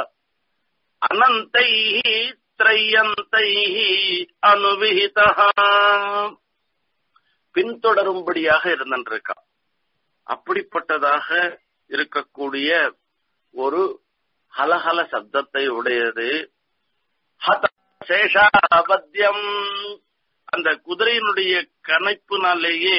அனந்தைஹி திரையந்தைஹி அனுவிகிதா பின்தொடரும்படியாக இருந்திருக்கா அப்படிப்பட்டதாக இருக்கக்கூடிய ஒரு ஹலஹல சப்தத்தை உடையது சேஷாபத்தியம் அந்த குதிரையினுடைய கணைப்புனாலேயே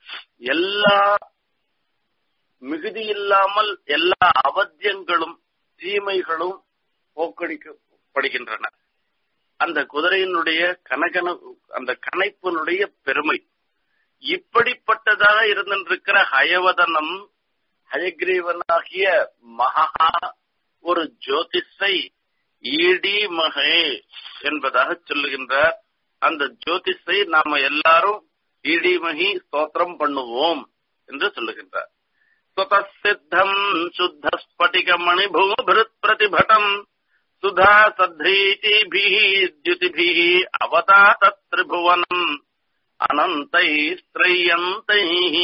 எல்லா மிகுதி இல்லாமல் எல்லா அவத்தியங்களும் தீமைகளும் போக்கடிக்கப்படுகின்றன அந்த குதிரையினுடைய கனகன அந்த கணைப்பினுடைய பெருமை இப்படிப்பட்டதாக இருந்திருக்கிற ஹயவதனம் ஹயக்ரீவனாகிய மகா ஒரு ஜோதிஷை ஈடி மகே என்பதாக சொல்லுகின்றார் அந்த ஜோதிஷை நாம எல்லாரும் ஈடிமகி ஸ்தோத்திரம் பண்ணுவோம் என்று சொல்லுகின்றார் स्वतःसिद्धम् शुद्धस्फटिकमणिभूभृत् प्रतिभटम् सुधा सद्धीतिभिः द्युतिभिः अवतातत्त्रिभुवनम् अनन्तैस्त्रय्यन्तैः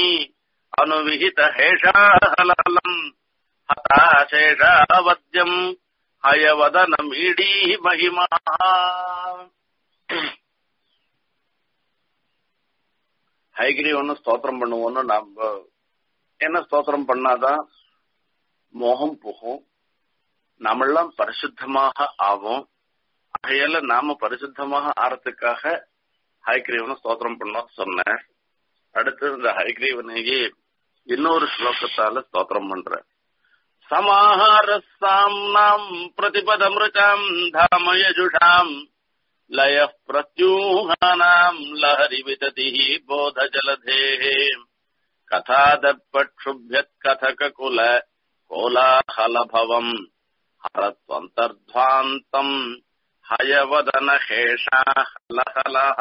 अनुविहितहेषाहलहलम् हताशेषावद्यम् हयवदनमीडीः महिमा ஹைகிரீவன்னு ஸ்தோத்திரம் பண்ணுவோம்னு நம்ம என்ன ஸ்தோத்திரம் பண்ணாதான் மோகம் போகும் நாமெல்லாம் பரிசுத்தமாக ஆவோம் ஆகையால நாம பரிசுத்தமாக ஆறதுக்காக ஹைகிரீவனை ஸ்தோத்திரம் பண்ணோம் சொன்னேன் அடுத்து இந்த ஹைகிரீவனையே இன்னொரு ஸ்லோகத்தால ஸ்தோத்திரம் பண்ற சமாஹாரசாம் பிரதிபதமிருச்சாம் தாமயஜுஷாம் லய பிரத்யூகானாம் லஹரி விததி போத ஜலதேஹே कथादर्पक्षुभ्यत्कथककुल कोलाहलभवम् हरत्वन्तर्ध्वान्तम् हयवदनहेषाहलहलः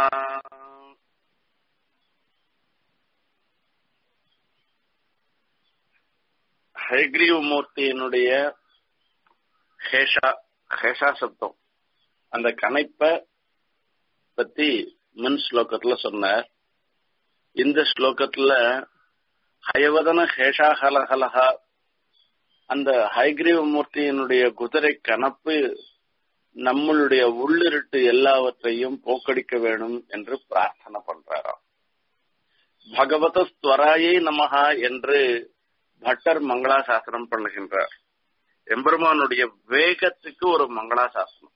ஹயக்ரீவமூர்த்தியினுடைய ஹேஷா ஹேஷா சப்தம் அந்த கணைப்பை பத்தி மின் ஸ்லோகத்துல சொன்னார் இந்த ஸ்லோகத்துல ஹயவதன ஹேஷாஹலஹலஹா அந்த ஹைகிரீவ மூர்த்தியினுடைய குதிரை கணப்பு நம்மளுடைய உள்ளிருட்டு எல்லாவற்றையும் போக்கடிக்க வேணும் என்று பிரார்த்தனை பண்றாராம் பகவத ஸ்வராயை நமகா என்று பட்டர் மங்களாசாசனம் பண்ணுகின்றார் எம்பெருமானுடைய வேகத்துக்கு ஒரு மங்களாசாசனம்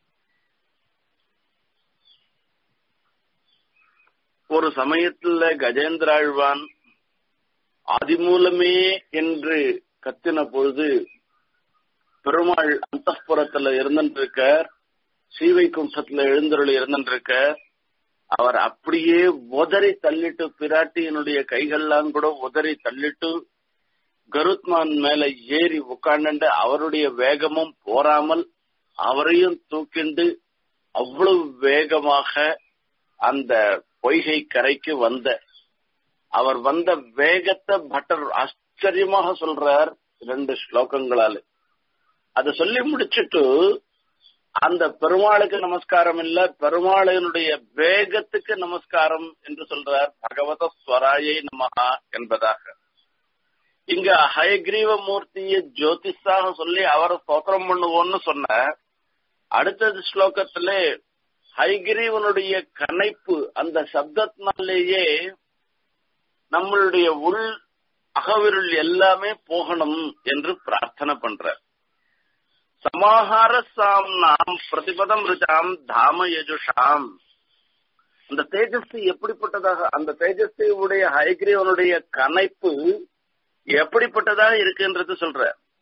ஒரு சமயத்துல கஜேந்திராழ்வான் ஆதிமூலமே என்று கத்தின பொழுது பெருமாள் அந்தப்புறத்துல இருந்திருக்கார் ஸ்ரீவைகுண்டத்துல எழுந்தருள் இருந்திருக்கார் அவர் அப்படியே உதறி தள்ளிட்டு பிராட்டியினுடைய கைகள்லாம் கூட உதறி தள்ளிட்டு கருத்மான் மேல ஏறி உட்கார்ந்து அவருடைய வேகமும் போராமல் அவரையும் தூக்கிண்டு அவ்வளவு வேகமாக அந்த பொய்கை கரைக்கு வந்த அவர் வந்த வேகத்தை பட்டர் ஆச்சரியமாக சொல்றார் ரெண்டு ஸ்லோகங்களால அதை சொல்லி முடிச்சுட்டு அந்த பெருமாளுக்கு நமஸ்காரம் இல்ல பெருமாளினுடைய வேகத்துக்கு நமஸ்காரம் என்று சொல்றார் பகவத ஸ்வராயை நமகா என்பதாக இங்க ஹயக்ரீவ மூர்த்திய ஜோதிஷாக சொல்லி அவரை ஸ்தோத்திரம் பண்ணுவோம்னு சொன்ன அடுத்தது ஸ்லோகத்துல ஹைகிரீவனுடைய கணைப்பு அந்த சப்தத்தினாலேயே நம்மளுடைய உள் அகவிருள் எல்லாமே போகணும் என்று பிரார்த்தனை பண்ற சமாஹார சாம் நாம் பிரதிபதம் ருஜாம் தாம யஜுஷாம் அந்த தேஜஸ் எப்படிப்பட்டதாக அந்த தேஜஸ் உடைய ஹைகிரீவனுடைய கணைப்பு எப்படிப்பட்டதாக இருக்குன்றது சொல்ற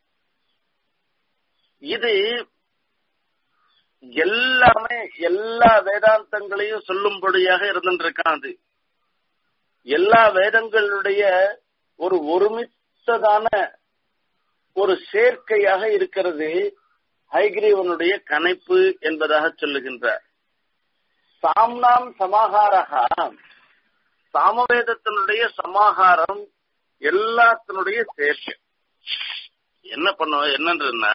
இது எல்லாமே எல்லா வேதாந்தங்களையும் சொல்லும்படியாக இருந்துருக்கான் அது எல்லா வேதங்களுடைய ஒரு ஒருமித்ததான ஒரு சேர்க்கையாக இருக்கிறது ஹைகிரீவனுடைய கணைப்பு என்பதாக சொல்லுகின்றார் சாம்னாம் சமாகாரகா சாமவேதத்தினுடைய சமாகாரம் எல்லாத்தினுடைய சேர்க்கை என்ன பண்ணுவோம் என்னன்றதுன்னா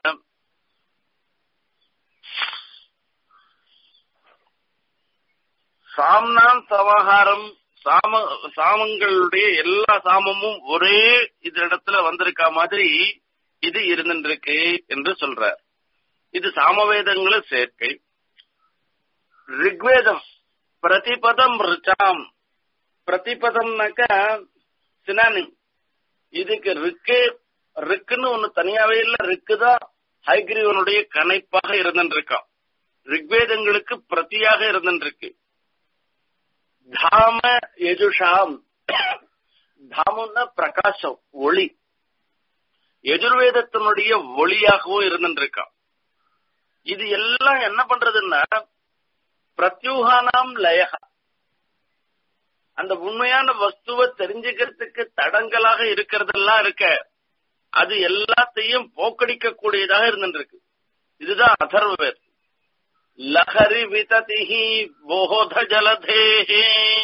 சாம்னாம் சமாகாரம் சாம சாமங்களுடைய எல்லா சாமமும் ஒரே இது இடத்துல வந்திருக்கா மாதிரி இது இருந்துருக்கு என்று சொல்றார் இது சாமவேதங்கள சேர்க்கை ரிக்வேதம் பிரதிபதம் ரிச்சாம் பிரதிபதம்னாக்க சினானிம் இதுக்கு ரிக்கே ரிக்குன்னு ஒண்ணு தனியாவே இல்ல ரிக்குதான் ஹைகிரீவனுடைய கணைப்பாக இருந்துருக்கான் ரிக்வேதங்களுக்கு பிரதியாக இருந்துருக்கு தாம யஜுஷாம் தாமம்னா பிரகாசம் ஒளி எதிர்வேதத்தினுடைய ஒளியாகவும் இருந்துருக்கான் இது எல்லாம் என்ன பண்றதுன்னா பிரத்யூகானாம் லயகா அந்த உண்மையான வஸ்துவை தெரிஞ்சுக்கிறதுக்கு தடங்கலாக இருக்கிறதெல்லாம் இருக்க அது எல்லாத்தையும் போக்கடிக்க கூடியதாக இருந்துருக்கு இதுதான் அதர்வ வேதம் லஹரி விததிஹி போத ஜலதேஹே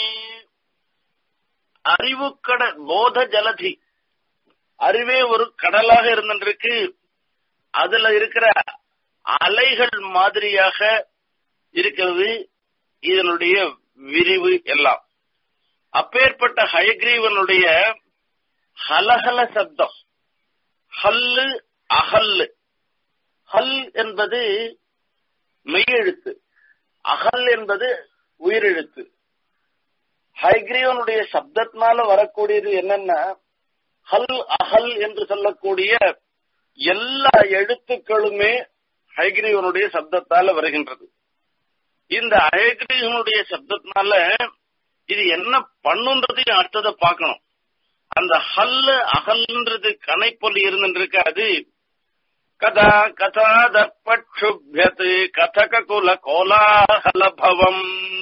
அறிவு கட போத ஜலதி அறிவே ஒரு கடலாக இருந்துருக்கு அதுல இருக்கிற அலைகள் மாதிரியாக இருக்கிறது இதனுடைய விரிவு எல்லாம் அப்பேற்பட்ட ஹயக்ரீவனுடைய ஹலஹல சப்தம் ஹல்லு அகல்லு ஹல் என்பது மெய்யெழுத்து அகல் என்பது உயிரெழுத்து ஹைகிரீவனுடைய சப்தத்தினால வரக்கூடியது என்னன்னா ஹல் அகல் என்று சொல்லக்கூடிய எல்லா எழுத்துக்களுமே ஹைகிரீவனுடைய சப்தத்தால வருகின்றது இந்த ஹைகிரீவனுடைய சப்தத்தினால இது என்ன பண்ணுன்றதையும் அடுத்ததை பார்க்கணும் அந்த ஹல்லு அகல்ன்றது கனைப்பொலி இருந்துருக்காது கதா கதா தற்புபியது கதக குல கோலாகலபவம்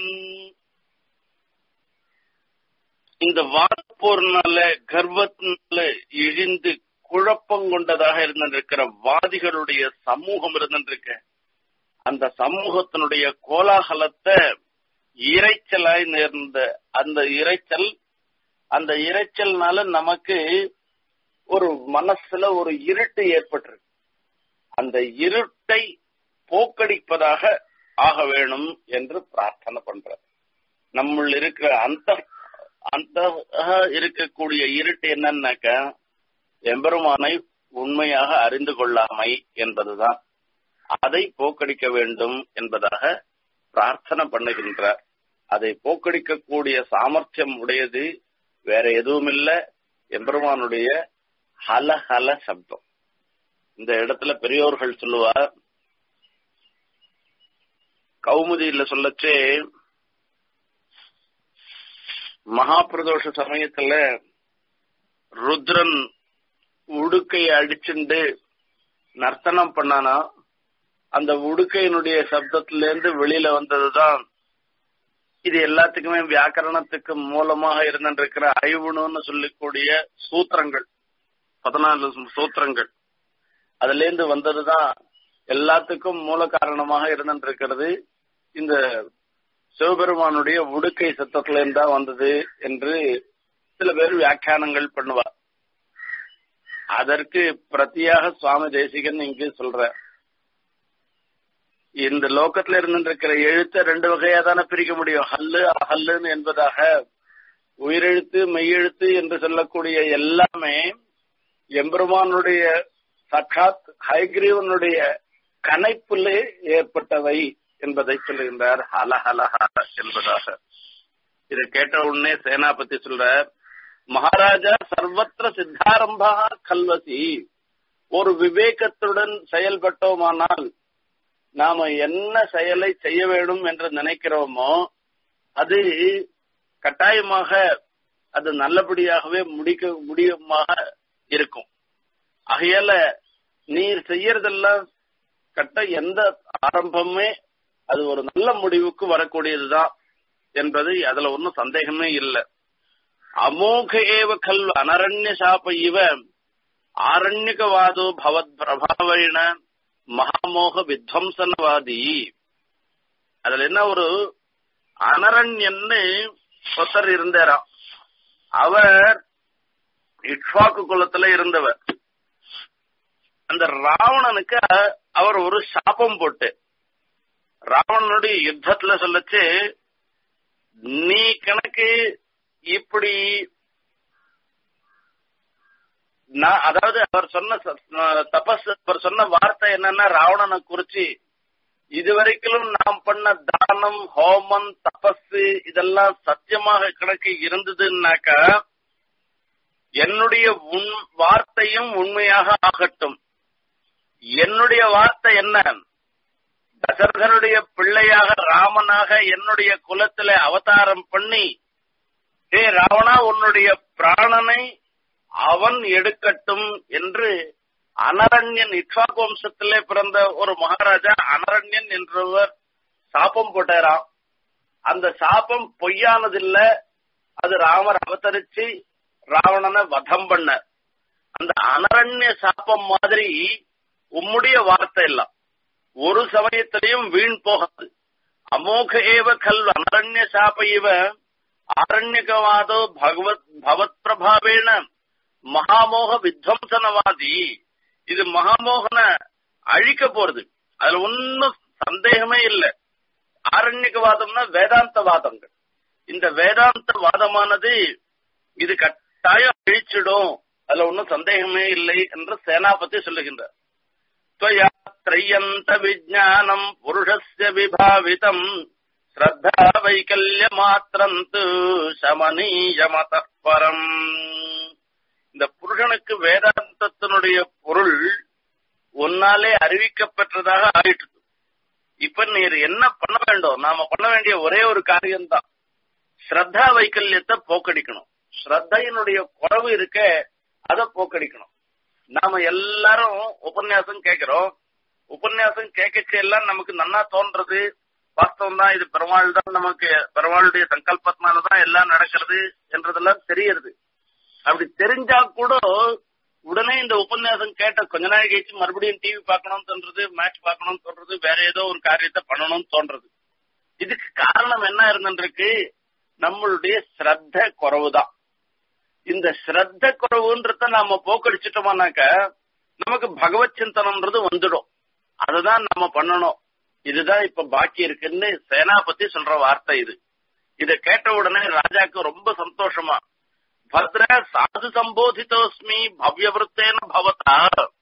இந்த வார்ப்போர்னால கர்வத்தினால இழிந்து குழப்பம் கொண்டதாக இருந்திருக்கிற வாதிகளுடைய சமூகம் இருந்திருக்க அந்த சமூகத்தினுடைய கோலாகலத்தை இறைச்சலாய் நேர்ந்த அந்த இறைச்சல் அந்த இறைச்சல்னால நமக்கு ஒரு மனசுல ஒரு இருட்டு ஏற்பட்டிருக்கு அந்த இருட்டை போக்கடிப்பதாக ஆக வேணும் என்று பிரார்த்தனை பண்ற நம்முள் இருக்கிற அந்த அந்த இருக்கக்கூடிய இருட்டு என்னன்னாக்க எம்பெருமானை உண்மையாக அறிந்து கொள்ளாமை என்பதுதான் அதை போக்கடிக்க வேண்டும் என்பதாக பிரார்த்தனை பண்ணுகின்றார் அதை போக்கடிக்கக்கூடிய சாமர்த்தியம் உடையது வேற எதுவும் இல்ல எம்பெருமானுடைய ஹலஹல சப்தம் இந்த இடத்துல பெரியோர்கள் சொல்லுவார் கௌமுதியில சொல்லச்சே மகாபிரதோஷ சமயத்துல ருத்ரன் உடுக்கைய அடிச்சுண்டு நர்த்தனம் பண்ணானா அந்த உடுக்கையினுடைய சப்தத்தில இருந்து வெளியில வந்ததுதான் இது எல்லாத்துக்குமே வியாக்கரணத்துக்கு மூலமாக இருந்திருக்கிற ஐவுணுன்னு சொல்லக்கூடிய சூத்திரங்கள் பதினாலு சூத்திரங்கள் அதுல இருந்து வந்ததுதான் எல்லாத்துக்கும் மூல காரணமாக இருந்திருக்கிறது இந்த சிவபெருமானுடைய உடுக்கை சத்தத்துல இருந்தா வந்தது என்று சில பேர் வியாக்கியானங்கள் பண்ணுவார் அதற்கு பிரத்தியாக சுவாமி தேசிகன் இங்கு சொல்ற இந்த லோக்கத்துல இருந்திருக்கிற எழுத்தை ரெண்டு வகையா தானே பிரிக்க முடியும் ஹல்லு அஹல்லுன்னு என்பதாக உயிரெழுத்து மெய்யெழுத்து என்று சொல்லக்கூடிய எல்லாமே எம்பெருமானுடைய சக்காத் ஹைகிரீவனுடைய கனைப்பிலே ஏற்பட்டவை என்பதை சொல்லுகின்றார் ஹலஹலஹ என்பதாக இதை கேட்ட உடனே சேனாபதி சொல்ற மகாராஜா சர்வத்திர சித்தாரம்பா கல்வசி ஒரு விவேகத்துடன் செயல்பட்டோமானால் நாம என்ன செயலை செய்ய வேண்டும் என்று நினைக்கிறோமோ அது கட்டாயமாக அது நல்லபடியாகவே முடிக்க முடியுமாக இருக்கும் ஆகையால நீர் செய்யறதெல்லாம் கட்ட எந்த ஆரம்பமே அது ஒரு நல்ல முடிவுக்கு வரக்கூடியதுதான் என்பது அதுல ஒன்றும் சந்தேகமே இல்லை அமோக ஏவ கல் அனரண்ய சாப இவ ஆரண்யகவாதோ பவத் பிரபாவன மகாமோக வித்வம்சனவாதி அதுல என்ன ஒரு அனரண்யன்னு ஒருத்தர் இருந்தாராம் அவர் இட்வாக்கு குலத்துல இருந்தவர் அந்த ராவணனுக்கு அவர் ஒரு சாபம் போட்டு ராவணனுடைய யுத்தத்துல சொல்லச்சு நீ கணக்கு இப்படி நான் அதாவது அவர் சொன்ன தபஸ் அவர் சொன்ன வார்த்தை என்னன்னா ராவணனை குறிச்சு இதுவரைக்கும் நாம் பண்ண தானம் ஹோமம் தபஸ் இதெல்லாம் சத்தியமாக கணக்கு இருந்ததுன்னாக்கா என்னுடைய உன் வார்த்தையும் உண்மையாக ஆகட்டும் என்னுடைய வார்த்தை என்ன தசரதனுடைய பிள்ளையாக ராமனாக என்னுடைய குலத்தில அவதாரம் பண்ணி ஹே ராவணா உன்னுடைய பிராணனை அவன் எடுக்கட்டும் என்று அனரண்யன் இக்ஷாக்கு வம்சத்திலே பிறந்த ஒரு மகாராஜா அனரண்யன் என்றவர் சாபம் போட்டாராம் அந்த சாபம் பொய்யானதில்ல அது ராமர் அவதரிச்சு ராவணனை வதம் பண்ண அந்த அனரண்ய சாப்பம் மாதிரி உம்முடைய வார்த்தை எல்லாம் ஒரு சமயத்திலையும் வீண் போகாது அமோக ஏவ கல் அனரண்ய சாப இவ ஆரண்யகவாதோ பகவத் பவத் பிரபாவேன மகாமோக வித்வம்சனவாதி இது மகாமோகன அழிக்க போறது அதுல ஒன்னும் சந்தேகமே இல்லை ஆரண்யகவாதம்னா வேதாந்த வாதங்கள் இந்த வேதாந்த வாதமானது இது கட்டாயம் அழிச்சிடும் அதுல ஒன்னும் சந்தேகமே இல்லை என்று சேனாபதி சொல்லுகின்றார் त्वया त्रय्यन्त विज्ञानम् पुरुषस्य विभावितम् श्रद्धा வைக்கல்யமாத்திரம் து சமனீயமதः பரம் இந்த புருஷனுக்கு வேதாந்தத்தினுடைய பொருள் ஒன்னாலே அறிவிக்கப்பட்டதாக ஆயிட்டு இப்ப நீர் என்ன பண்ண வேண்டும் நாம பண்ண வேண்டிய ஒரே ஒரு காரியம்தான் ஸ்ரத்தா வைக்கல்யத்தை போக்கடிக்கணும் ஸ்ரத்தையினுடைய குறவு இருக்க அதை போக்கடிக்கணும் நாம எல்லாரும் உபன்யாசம் கேட்கிறோம் உபன்யாசம் கேட்கச்சு எல்லாம் நமக்கு நன்னா தோன்றது வாஸ்தவம் தான் இது பெருமாள் தான் நமக்கு பெருமாளுடைய சங்கல்பத்தினாலதான் எல்லாம் நடக்கிறது என்றதெல்லாம் தெரியறது அப்படி தெரிஞ்சா கூட உடனே இந்த உபன்யாசம் கேட்ட கொஞ்ச நாள் கழிச்சு மறுபடியும் டிவி பார்க்கணும்னு தோன்றது மேட்ச் பார்க்கணும்னு தோன்றது வேற ஏதோ ஒரு காரியத்தை பண்ணணும்னு தோன்றது இதுக்கு காரணம் என்ன இருந்துருக்கு நம்மளுடைய ஸ்ரத்த குறவுதான் இந்த ஸ்ரத்த குறவுன்றத நாம போக்கடிச்சிட்டோம்னாக்க நமக்கு பகவத் சிந்தனம்ன்றது வந்துடும் அதுதான் நம்ம பண்ணணும் இதுதான் இப்ப பாக்கி இருக்குன்னு சேனாபதி சொல்ற வார்த்தை இது இத கேட்ட உடனே ராஜாக்கு ரொம்ப சந்தோஷமா பத்ர சாது சம்போதிதோஸ்மி பவ்யவருத்தேன பவதா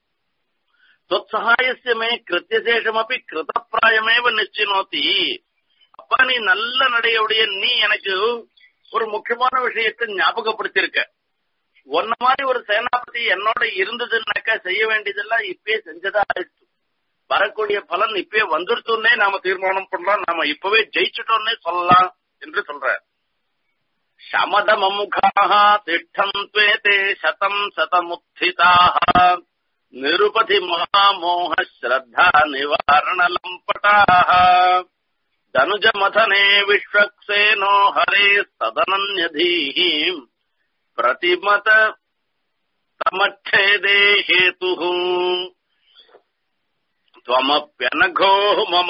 தொத்சகாயசிய மே கிருத்தியசேஷமப்பி கிருதப்பிராயமேவ நிச்சினோத்தி அப்பா நீ நல்ல நடையுடைய நீ எனக்கு ஒரு முக்கியமான விஷயத்தை ஞாபகப்படுத்திருக்க உன்ன மாதிரி ஒரு சேனாபதி என்னோட இருந்ததுன்னாக்கா செய்ய வேண்டியதெல்லாம் இப்பயே செஞ்சதா ஆயிடுச்சு வரக்கூடிய பலன் இப்பயே வந்துருச்சுன்னே நாம தீர்மானம் பண்றோம் நாம இப்பவே ஜெயிச்சுட்டோம்னே சொல்லலாம் என்று சொல்ற சமதமமுகாக திட்டம் துவேதே சதம் சதமுத்திதாக நிருபதி மகாமோக ஸ்ரத்தா நிவாரண லம்பட்டாக தனுஜ மதனே விஸ்வக்சேனோ ஹரே சதனன்யதீः பிரதிமத தமச்சேதே ஹேதுः त्वमप्यनघो मम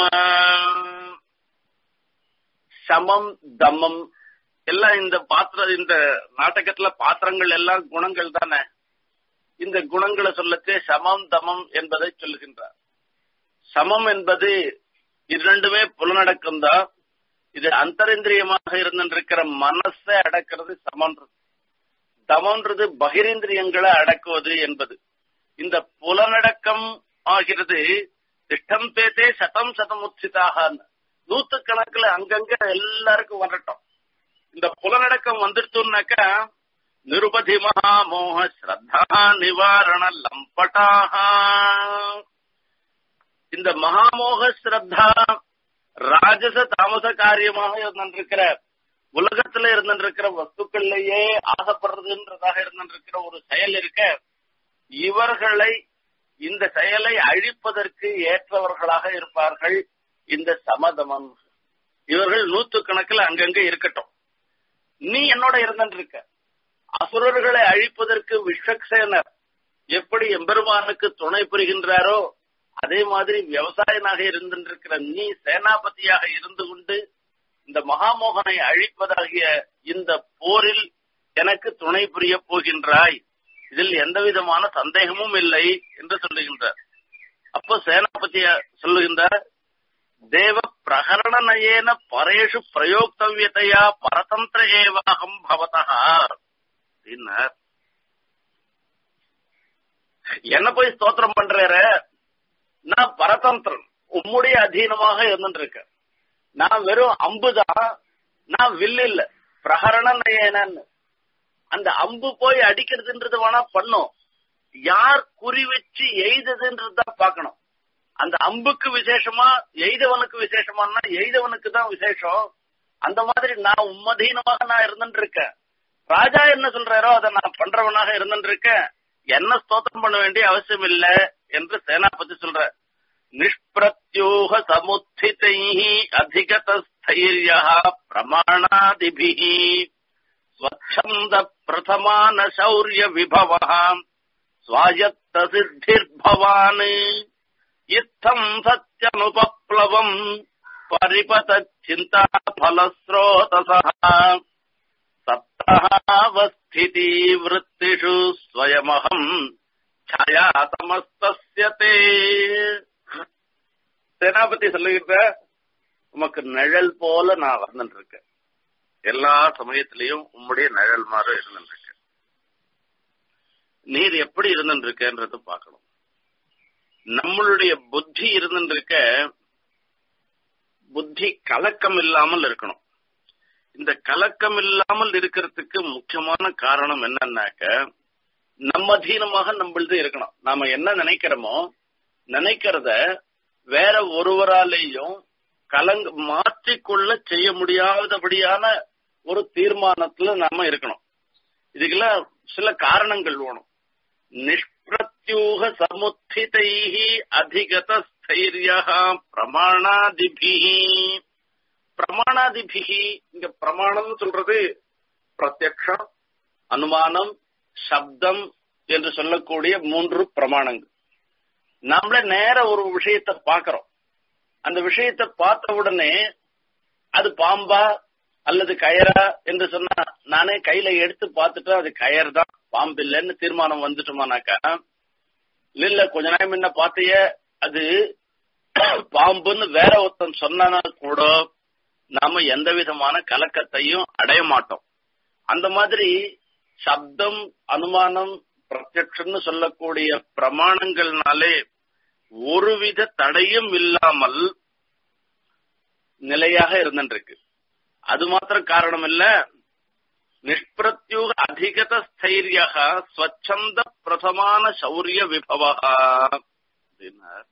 சமம் தமம் எல்லாம் இந்த பாத்திர இந்த நாடகத்துல பாத்திரங்கள் எல்லாம் குணங்கள் தானே இந்த குணங்களை சொல்லச்சே சமம் தமம் என்பதை சொல்லுகின்றார் சமம் என்பது இரண்டுமே புலனடக்கம் தான் இது அந்தரேந்திரியமாக இருந்திருக்கிற மனசை அடக்கிறது சமன்றது தமன்றது பகிரேந்திரியங்களை அடக்குவது என்பது இந்த புலனடக்கம் ஆகிறது திட்டம் பேத்தே சதம் சதம் உச்சிதாக நூத்து கணக்குல அங்கங்க எல்லாருக்கும் வரட்டும் இந்த புலனடக்கம் வந்துடுச்சுனாக்கா நிருபதி மகாமோக ஸ்ரத்தா நிவாரண லம்பட்டாக இந்த மகாமோக ஸ்ரத்தா ராஜச தாமச காரியமாக இருந்திருக்கிற உலகத்துல இருந்திருக்கிற வஸ்துக்கள்லயே ஆசைப்படுறதுன்றதாக இருந்திருக்கிற ஒரு செயல் இருக்க இவர்களை இந்த செயலை அழிப்பதற்கு ஏற்றவர்களாக இருப்பார்கள் இந்த சமதமன் இவர்கள் நூத்து கணக்கில் அங்கங்க இருக்கட்டும் நீ என்னோட இருந்திருக்க அசுரர்களை அழிப்பதற்கு விஸ்வக்சேனர் எப்படி எம்பெருமானுக்கு துணை புரிகின்றாரோ அதே மாதிரி விவசாயனாக இருந்திருக்கிற நீ சேனாபதியாக இருந்து கொண்டு இந்த மகாமோகனை அழிப்பதாகிய இந்த போரில் எனக்கு துணை புரிய போகின்றாய் இதில் எந்த விதமான சந்தேகமும் இல்லை என்று சொல்லுகின்றார் அப்போ சேனாபதிய சொல்லுகின்றார் தேவ பிரகரண நயேன பரேஷு பிரயோக்தவியதையா பரதந்திர ஏவாகம் பவதா அப்படின்னார் என்ன போய் ஸ்தோத்திரம் பண்றார நான் பரதந்திரன் உம்முடைய அதீனமாக இருந்துருக்கேன் நான் வெறும் அம்புதான் நான் வில் இல்ல பிரகரண நயனன்னு அந்த அம்பு போய் அடிக்கிறதுன்றது வேணா பண்ணும் யார் குறி வச்சு எய்ததுன்றது தான் பார்க்கணும் அந்த அம்புக்கு விசேஷமா எய்தவனுக்கு விசேஷமானா எய்தவனுக்கு தான் விசேஷம் அந்த மாதிரி நான் உம்மதீனமாக நான் இருந்துட்டு இருக்கேன் ராஜா என்ன சொல்றாரோ அதை நான் பண்றவனாக இருந்துட்டு இருக்கேன் என்ன ஸ்தோத்திரம் பண்ண வேண்டிய அவசியம் இல்ல என்று சேனாபதி சொல்ற நிஷ்பிரத்யூக சமுத்திதை அதிகதஸ்தைரிய பிரமாணாதிபிஹி ஸ்வச்சந்த பிரதமான சௌரிய விபவஹாம் स्वायत्त सिद्धिर्भवान् इत्थम् सत्यनुपप्लवम् परिपतच्चिन्ता फलस्रोतसः सप्तहावस्थिति वृत्तिषु स्वयमहम् छायातमस्तस्य ते சேனாபதி சொல்லுகிற உமக்கு நிழல் போல நான் வந்துட்டு இருக்கேன் எல்லா சமயத்திலையும் உம்முடைய நிழல் மாதிரி இருந்துட்டு இருக்கேன் நீர் எப்படி இருந்துருக்கன்றது பார்க்கணும் நம்மளுடைய புத்தி இருந்துருக்க புத்தி கலக்கம் இல்லாமல் இருக்கணும் இந்த கலக்கம் இல்லாமல் இருக்கிறதுக்கு முக்கியமான காரணம் என்னன்னாக்க நம்ம அதீனமாக நம்மளது இருக்கணும் நாம என்ன நினைக்கிறோமோ நினைக்கிறத வேற ஒருவராலேயும் கலங்க மாற்றிக்கொள்ள செய்ய முடியாதபடியான ஒரு தீர்மானத்துல நாம இருக்கணும் இதுக்கெல்லாம் சில காரணங்கள் வேணும் நிஷ்பிரத்யூக சமுத்திதை அதிகத ஸ்தைரிய பிரமாணாதிபி பிரமாணாதிபிகி இங்க பிரமாணம் சொல்றது பிரத்யக்ஷம் அனுமானம் சப்தம் என்று சொல்லக்கூடிய மூன்று பிரமாணங்கள் நம்மள நேர ஒரு விஷயத்தை பார்க்கிறோம் அந்த விஷயத்தை பார்த்த உடனே அது பாம்பா அல்லது கயரா என்று சொன்னா நானே கையில எடுத்து பார்த்துட்டு அது கயர் தான் பாம்பு இல்லைன்னு தீர்மானம் வந்துட்டோமானாக்கா இல்ல இல்ல கொஞ்ச நேரம் முன்ன பார்த்தைய அது பாம்புன்னு வேற ஒருத்தன் சொன்னா கூட நாம எந்த விதமான கலக்கத்தையும் அடைய மாட்டோம் அந்த மாதிரி சப்தம் அனுமானம் பிரத்யக்ஷன்னு சொல்லக்கூடிய பிரமாணங்கள்னாலே ஒருவித தடையும் இல்லாமல் நிலையாக இருந்துருக்கு அது மாத்திரம் காரணம் இல்ல நிஷ்பிரத்யூக அதிகத ஸ்தைரிய ஸ்வச்சந்த பிரதமான சௌரிய விபவா அப்படின்னார்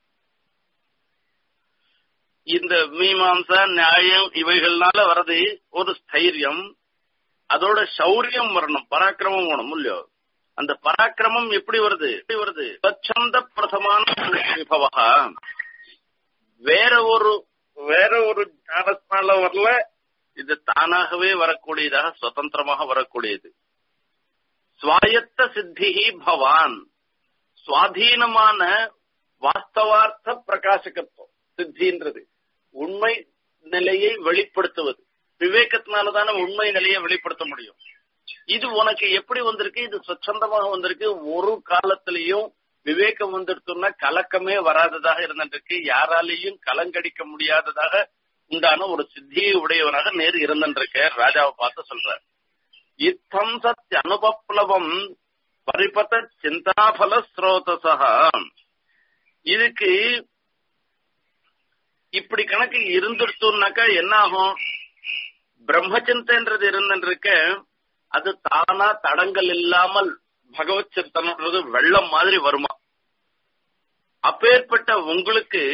இந்த மீமாம்சா நியாயம் இவைகள்னால வர்றது ஒரு ஸ்தைரியம் அதோட சௌரியம் வரணும் பராக்கிரமம் வேணும் இல்லையோ அந்த பராக்கிரமம் எப்படி வருது எப்படி வருது ஸ்வச்சந்த பிரதமான விபவா வேற ஒரு வேற ஒரு ஞானத்தினால வரல இது தானாகவே வரக்கூடியதாக சுதந்திரமாக வரக்கூடியது சுவாயத்த சித்திகி பவான் சுவாதீனமான வாஸ்தவார்த்த பிரகாசகத்துவம் சித்தின்றது உண்மை நிலையை வெளிப்படுத்துவது விவேகத்தினாலதான உண்மை நிலையை வெளிப்படுத்த முடியும் இது உனக்கு எப்படி வந்திருக்கு இது சொச்சந்தமாக வந்திருக்கு ஒரு காலத்திலையும் விவேகம் வந்துடுத்துன்னா கலக்கமே வராததாக இருந்திருக்கு யாராலையும் கலங்கடிக்க முடியாததாக உண்டான ஒரு சித்தியை உடையவனாக நேர் இருந்திருக்க ராஜாவை பார்த்து சொல்றார் இத்தம் சத் அனுபப்ளவம் பரிபத சிந்தாபல ஸ்ரோதசா இதுக்கு இப்படி கணக்கு இருந்துடுத்துனாக்கா என்ன ஆகும் பிரம்மச்சிந்தைன்றது இருந்துருக்க அது தானா தடங்கள் இல்லாமல் பகவத் சிந்தனன்றது வெள்ளம் மாதிரி வருமா அப்பேற்பட்ட உங்களுக்கு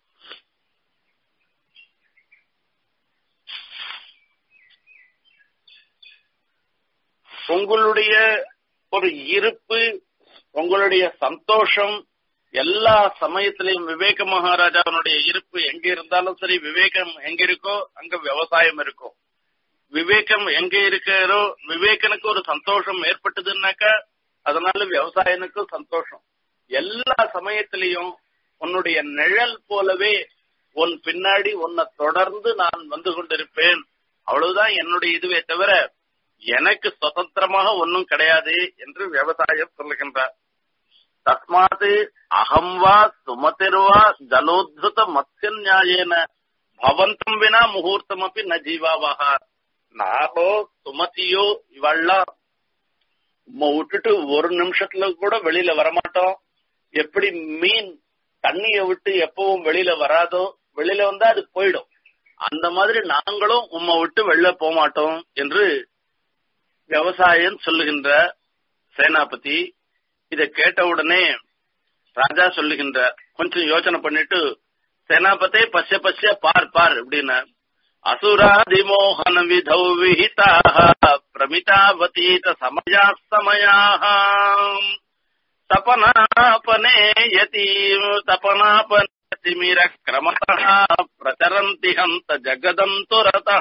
உங்களுடைய ஒரு இருப்பு உங்களுடைய சந்தோஷம் எல்லா சமயத்திலையும் விவேக மகாராஜாவினுடைய இருப்பு எங்க இருந்தாலும் சரி விவேகம் எங்க இருக்கோ அங்க விவசாயம் இருக்கும் விவேகம் எங்க இருக்கிறோ விவேகனுக்கு ஒரு சந்தோஷம் ஏற்பட்டதுன்னாக்கா அதனால விவசாயனுக்கும் சந்தோஷம் எல்லா சமயத்திலையும் உன்னுடைய நிழல் போலவே உன் பின்னாடி உன்னை தொடர்ந்து நான் வந்து கொண்டிருப்பேன் அவ்வளவுதான் என்னுடைய இதுவே தவிர எனக்கு சுதந்திரமாக ஒன்றும் கிடையாது என்று விவசாயம் சொல்லுகின்றார் தஸ்மாத் அகம் வா சுமதிர்வா ஜலோத்ருத மத்ய நியாயேன பவந்தம் வினா முகூர்த்தம் அப்படி ந ஜீவாவாக நானோ சுமதியோ இவள்லாம் உம்மை விட்டுட்டு ஒரு நிமிஷத்துல கூட வெளியில வரமாட்டோம் எப்படி மீன் தண்ணிய விட்டு எப்பவும் வெளியில வராதோ வெளியில வந்தா அது போயிடும் அந்த மாதிரி நாங்களும் உம்மை விட்டு வெளில போக மாட்டோம் என்று விவசாயம் சொல்லுகின்ற சேனாபதி இத கேட்ட உடனே ராஜா சொல்லுகின்ற கொஞ்சம் யோசனை பண்ணிட்டு சேனாபதே பசிய பசிய பார் பார் அப்படின்னு அசுராதிமோகன விதௌ விஹிதாக பிரமிதாவதீத சமயா சமயாக तपनापनेयतीम् तपनापनतिमिर क्रमतः प्रचरन्ति हन्त जगदन्तुरतः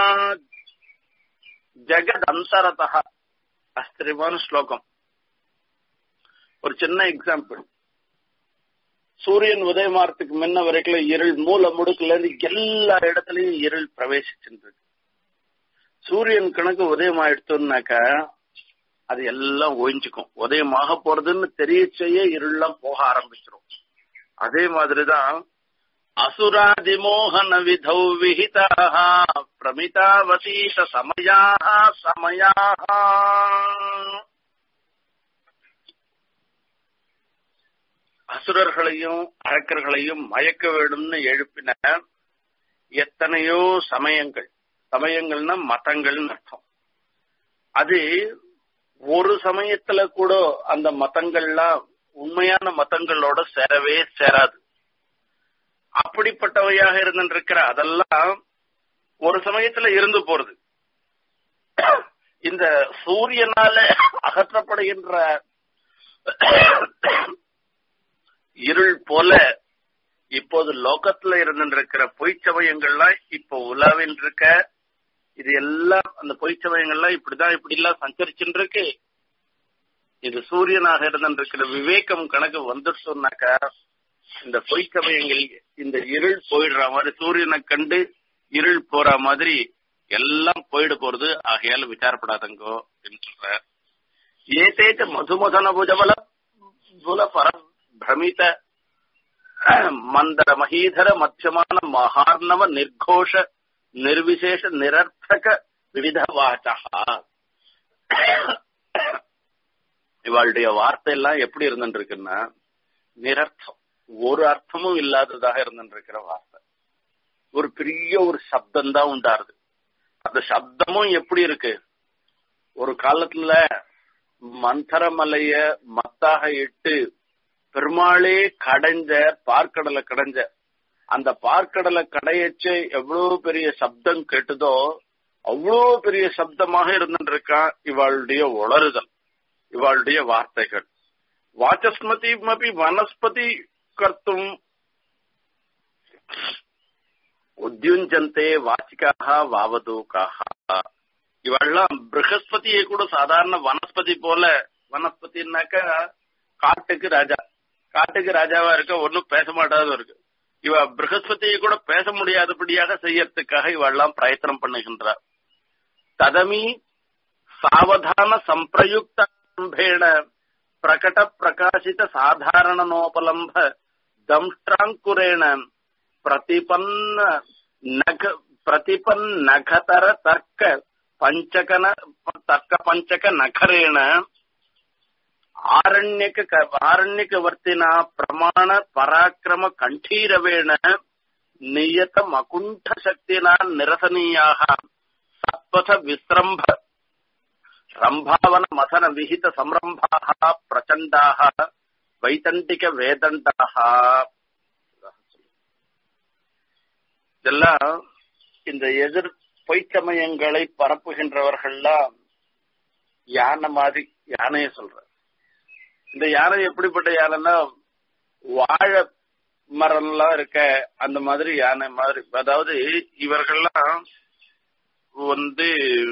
ஜெகதந்தரதா ஆச்சரியமான ஸ்லோகம் ஒரு சின்ன எக்ஸாம்பிள் சூரியன் உதயமாறதுக்கு முன்ன வரைக்கும் இருள் மூல முடுக்குல இருந்து எல்லா இடத்துலயும் இருள் பிரவேசிச்சுருக்கு சூரியன் கணக்கு உதயம் ஆயிடுத்தோம்னாக்கா அது எல்லாம் ஒழிஞ்சுக்கும் உதயமாக போறதுன்னு தெரிய செய்ய இருள்லாம் போக ஆரம்பிச்சிடும் அதே மாதிரிதான் அசுராதிமோகன விதௌ விஹிதா பிரமிதாவசீத சமயா சமயா அசுரர்களையும் அரக்கர்களையும் மயக்க வேண்டும்னு எழுப்பின எத்தனையோ சமயங்கள் சமயங்கள்னா மதங்கள்னு அர்த்தம் அது ஒரு சமயத்துல கூட அந்த மதங்கள்லாம் உண்மையான மதங்களோட சேரவே சேராது அப்படிப்பட்டவையாக இருந்திருக்கிற அதெல்லாம் ஒரு சமயத்துல இருந்து போறது இந்த சூரியனால அகற்றப்படுகின்ற இருள் போல இப்போது லோகத்துல இருந்திருக்கிற பொய்ச்சமயங்கள்லாம் இப்போ உலாவின் இருக்க இது எல்லாம் அந்த பொய்ச்சமயங்கள்லாம் இப்படிதான் இப்படி எல்லாம் சஞ்சரிச்சுட்டு இருக்கு இது சூரியனாக இருந்திருக்கிற விவேகம் கணக்கு வந்துட்டோம்னாக்கா இந்த பொய்ச்சமயங்கள் இந்த இருள் போயிடுற மாதிரி சூரியனை கண்டு இருள் போற மாதிரி எல்லாம் போயிட போறது ஆகையால விசாரப்படாதங்கோ என்று சொல்ற ஏதேச்ச மதுமதன புஜபல புல பர பிரமித மந்தர மகீதர மத்தியமான மகார்ணவ நிர்கோஷ நிர்விசேஷ நிரர்த்தக விவித வாச்சா இவாளுடைய வார்த்தை எல்லாம் எப்படி இருந்துருக்குன்னா நிரர்த்தம் ஒரு அர்த்தமும் இல்லாததாக இருந்துருக்கிற வார்த்தை ஒரு பெரிய ஒரு சப்தம் தான் உண்டாருது அந்த சப்தமும் எப்படி இருக்கு ஒரு காலத்துல மந்தரமலைய மத்தாக இட்டு பெருமாளே கடைஞ்ச பார்க்கடலை கடைஞ்ச அந்த பார்க்கடலை கடையச்சு எவ்வளவு பெரிய சப்தம் கேட்டதோ அவ்வளோ பெரிய சப்தமாக இருந்துருக்கான் இவாளுடைய உளறுதல் இவாளுடைய வார்த்தைகள் வாச்சஸ்மதி மபி வனஸ்பதி கர்த்தும் உத்யுஞ்சந்தே வாச்சிக்காக வாவதூக்காக இவெல்லாம் பிரகஸ்பதியை கூட சாதாரண வனஸ்பதி போல வனஸ்பதினாக்க காட்டுக்கு ராஜா காட்டுக்கு ராஜாவா இருக்க ஒன்னும் பேச மாட்டாத இருக்கு இவ பிரகஸ்பதியை கூட பேச முடியாதபடியாக செய்யறதுக்காக இவெல்லாம் பிரயத்தனம் பண்ணுகின்றார் ததமி சாவதான சம்பிரயுக்தேண பிரகட பிரகாசித சாதாரணனோபலம்ப தம்ஷ்டாங்குரேண பிரதிபன்ன நக பிரதிபன்னகதர தர்க்க பஞ்சகன தர்க்க பஞ்சக நகரேண ஆரண்யක ஆரண்யකவர்த்தினா பிரமாண பராக்கிரம கண்டீரவேண நியத மகுண்ட சக்தினா நிரசனீயாக சத்வத விஸ்ரம்ப ரம்பாவன மதன விஹித சம்ரம்பாக பிரச்சண்டாக வைதண்டிக வேதண்டாக இதெல்லாம் இந்த எதிர் பொய்ச்சமயங்களை பரப்புகின்றவர்கள்லாம் யானை மாதிரி யானைய சொல்ற இந்த யானை எப்படிப்பட்ட யானைன்னா வாழை மரம்லாம் இருக்க அந்த மாதிரி யானை மாதிரி அதாவது இவர்கள்லாம் வந்து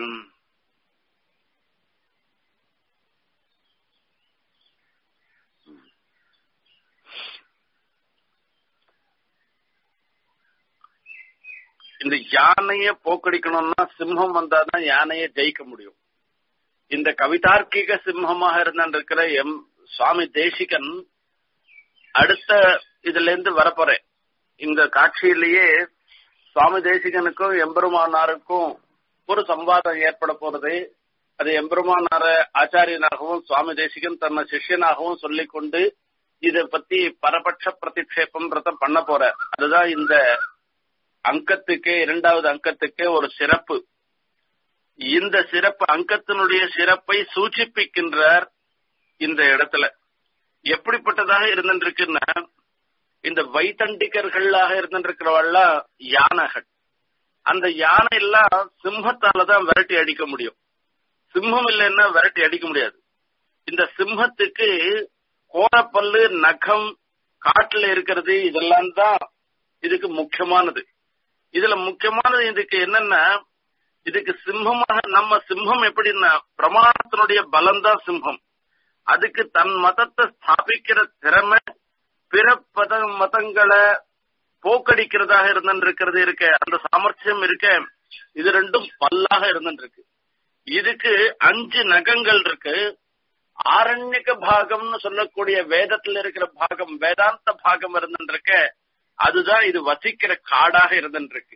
இந்த யானைய போக்கடிக்கணும்னா சிம்மம் வந்தாதான் யானையை ஜெயிக்க முடியும் இந்த கவிதார்க்கிக சிம்மமாக இருந்திருக்கிற எம் சுவாமி தேசிகன் அடுத்த இதுல இருந்து வரப்போறேன் இந்த காட்சியிலேயே சுவாமி தேசிகனுக்கும் எம்பெருமானாருக்கும் ஒரு சம்வாதம் ஏற்பட போறது அது எம்பெருமானார ஆச்சாரியனாகவும் சுவாமி தேசிகன் தன்னை சிஷ்யனாகவும் சொல்லிக் கொண்டு இதை பத்தி பரபட்ச பிரதிஷேபம்ன்றத பண்ண போற அதுதான் இந்த அங்கத்துக்கே இரண்டாவது அங்கத்துக்கே ஒரு சிறப்பு இந்த சிறப்பு அங்கத்தினுடைய சிறப்பை சூச்சிப்பிக்கின்றார் இந்த இடத்துல எப்படிப்பட்டதாக இருந்திருக்குன்னா இந்த வைத்தண்டிகர்களாக இருந்திருக்கிறவெல்லாம் யானைகள் அந்த யானை எல்லாம் சிம்மத்தால தான் விரட்டி அடிக்க முடியும் சிம்மம் இல்லைன்னா விரட்டி அடிக்க முடியாது இந்த சிம்மத்துக்கு கோரப்பல்லு நகம் காட்டுல இருக்கிறது இதெல்லாம் தான் இதுக்கு முக்கியமானது இதுல முக்கியமானது இதுக்கு என்னன்னா இதுக்கு சிம்மமாக நம்ம சிம்மம் எப்படின்னா பிரமாணத்தினுடைய பலம் தான் சிம்மம் அதுக்கு தன் மதத்தை ஸ்தாபிக்கிற திறமை பிற பத மதங்களை போக்கடிக்கிறதாக இருந்திருக்கிறது இருக்க அந்த சாமர்த்தியம் இருக்க இது ரெண்டும் பல்லாக இருந்துருக்கு இதுக்கு அஞ்சு நகங்கள் இருக்கு ஆரண்யக பாகம்னு சொல்லக்கூடிய வேதத்துல இருக்கிற பாகம் வேதாந்த பாகம் இருந்துருக்க அதுதான் இது வசிக்கிற காடாக இருந்துருக்கு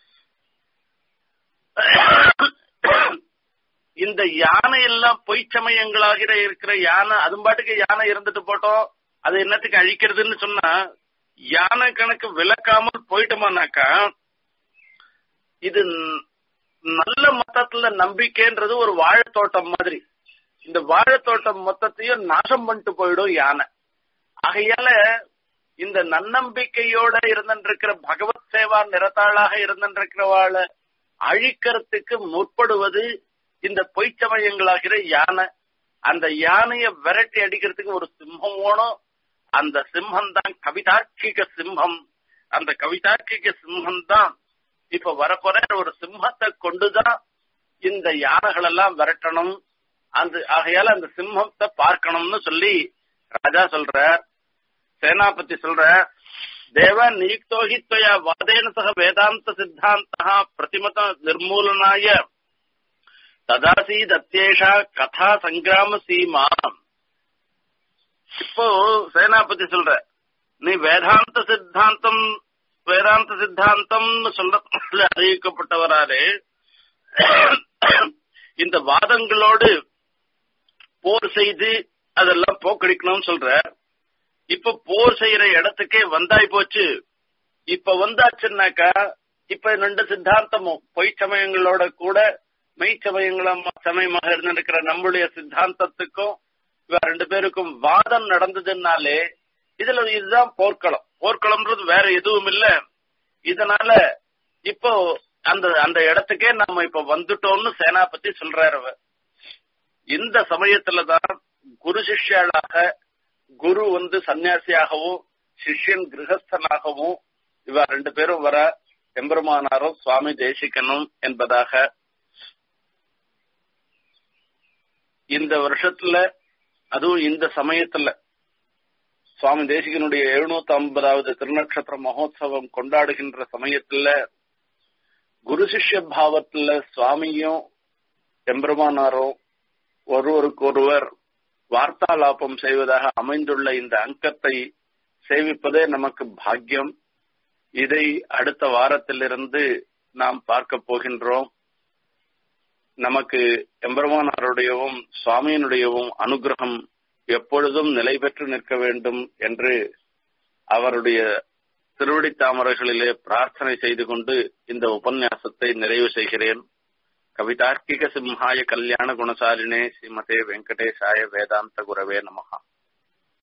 இந்த யானை எல்லாம் பொய் சமயங்களாகிற இருக்கிற யானை அது பாட்டுக்கு யானை இருந்துட்டு போட்டோம் அது என்னத்துக்கு அழிக்கிறதுன்னு சொன்னா யானை கணக்கு விளக்காமல் போயிட்டோமானாக்கா இது நல்ல மொத்தத்துல நம்பிக்கைன்றது ஒரு வாழைத்தோட்டம் மாதிரி இந்த வாழைத்தோட்டம் மொத்தத்தையும் நாசம் பண்ணிட்டு போயிடும் யானை ஆகையால இந்த நன்னம்பிக்கையோட இருந்திருக்கிற பகவத் சேவா நிறத்தாளாக இருந்திருக்கிறவாளை அழிக்கிறதுக்கு முற்படுவது இந்த பொய்ச்சமயங்களாகிற யானை அந்த யானைய விரட்டி அடிக்கிறதுக்கு ஒரு சிம்மம் வேணும் அந்த சிம்மம் தான் கவிதார்க்கிக சிம்மம் அந்த கவிதார்க்கிக சிம்மம் தான் இப்ப வரப்போற ஒரு சிம்மத்தை கொண்டுதான் இந்த யானைகள் எல்லாம் விரட்டணும் அந்த ஆகையால அந்த சிம்மத்தை பார்க்கணும்னு சொல்லி ராஜா சொல்ற சேனாபதி சொல்ற தேவ நியுக்தோஹி त्वया வாதேன சக வேதாந்த சித்தாந்தः பிரதிமத நிர்மூலனாய ததாசீத் அத்தியேஷா கதா சங்கிராம சீமா இப்போ சேனாபதி சொல்ற நீ வேதாந்த சித்தாந்தம் வேதாந்த சித்தாந்தம்னு சொல்ற அறிவிக்கப்பட்டவராலே இந்த வாதங்களோடு போர் செய்து அதெல்லாம் போக்கடிக்கணும்னு சொல்ற இப்ப போர் செய்யற இடத்துக்கே வந்தாய் போச்சு இப்ப வந்தாச்சுன்னாக்கா இப்ப ரெண்டு சித்தாந்தமும் பொய் சமயங்களோட கூட மெய் சமயங்களும் சமயமாக இருந்திருக்கிற நம்முடைய சித்தாந்தத்துக்கும் இவ ரெண்டு பேருக்கும் வாதம் நடந்ததுனாலே இதுல இதுதான் போர்க்களம் போர்க்களம்ன்றது வேற எதுவும் இல்ல இதனால இப்போ அந்த அந்த இடத்துக்கே நம்ம இப்ப வந்துட்டோம்னு சேனாபதி சொல்றாரு அவர் இந்த சமயத்துலதான் குரு சிஷ்யாளாக குரு வந்து சன்னியாசியாகவும் சிஷ்யன் கிரகஸ்தனாகவும் இவ ரெண்டு பேரும் வர எம்பெருமானாரும் சுவாமி தேசிக்கணும் என்பதாக இந்த வருஷத்துல அதுவும் இந்த சமயத்துல சுவாமி தேசிகனுடைய எழுநூத்தி ஐம்பதாவது திருநட்சத்திர மகோத்சவம் கொண்டாடுகின்ற சமயத்துல குரு சிஷ்ய பாவத்துல சுவாமியும் எம்பெருமானாரும் ஒருவருக்கொருவர் வார்த்தாலாபம் செய்வதாக அமைந்துள்ள இந்த அங்கத்தை சேவிப்பதே நமக்கு பாக்கியம் இதை அடுத்த வாரத்திலிருந்து நாம் பார்க்க போகின்றோம் நமக்கு எம்பெருமானாருடையவும் சுவாமியினுடையவும் அனுகிரகம் எப்பொழுதும் நிலை பெற்று நிற்க வேண்டும் என்று அவருடைய திருவடி தாமரைகளிலே பிரார்த்தனை செய்து கொண்டு இந்த உபன்யாசத்தை நிறைவு செய்கிறேன் கவிதார்க்கிக சிம்ஹாய கல்யாண குணசாலினே ஸ்ரீமதே வெங்கடேசாய வேதாந்த குரவே நமகா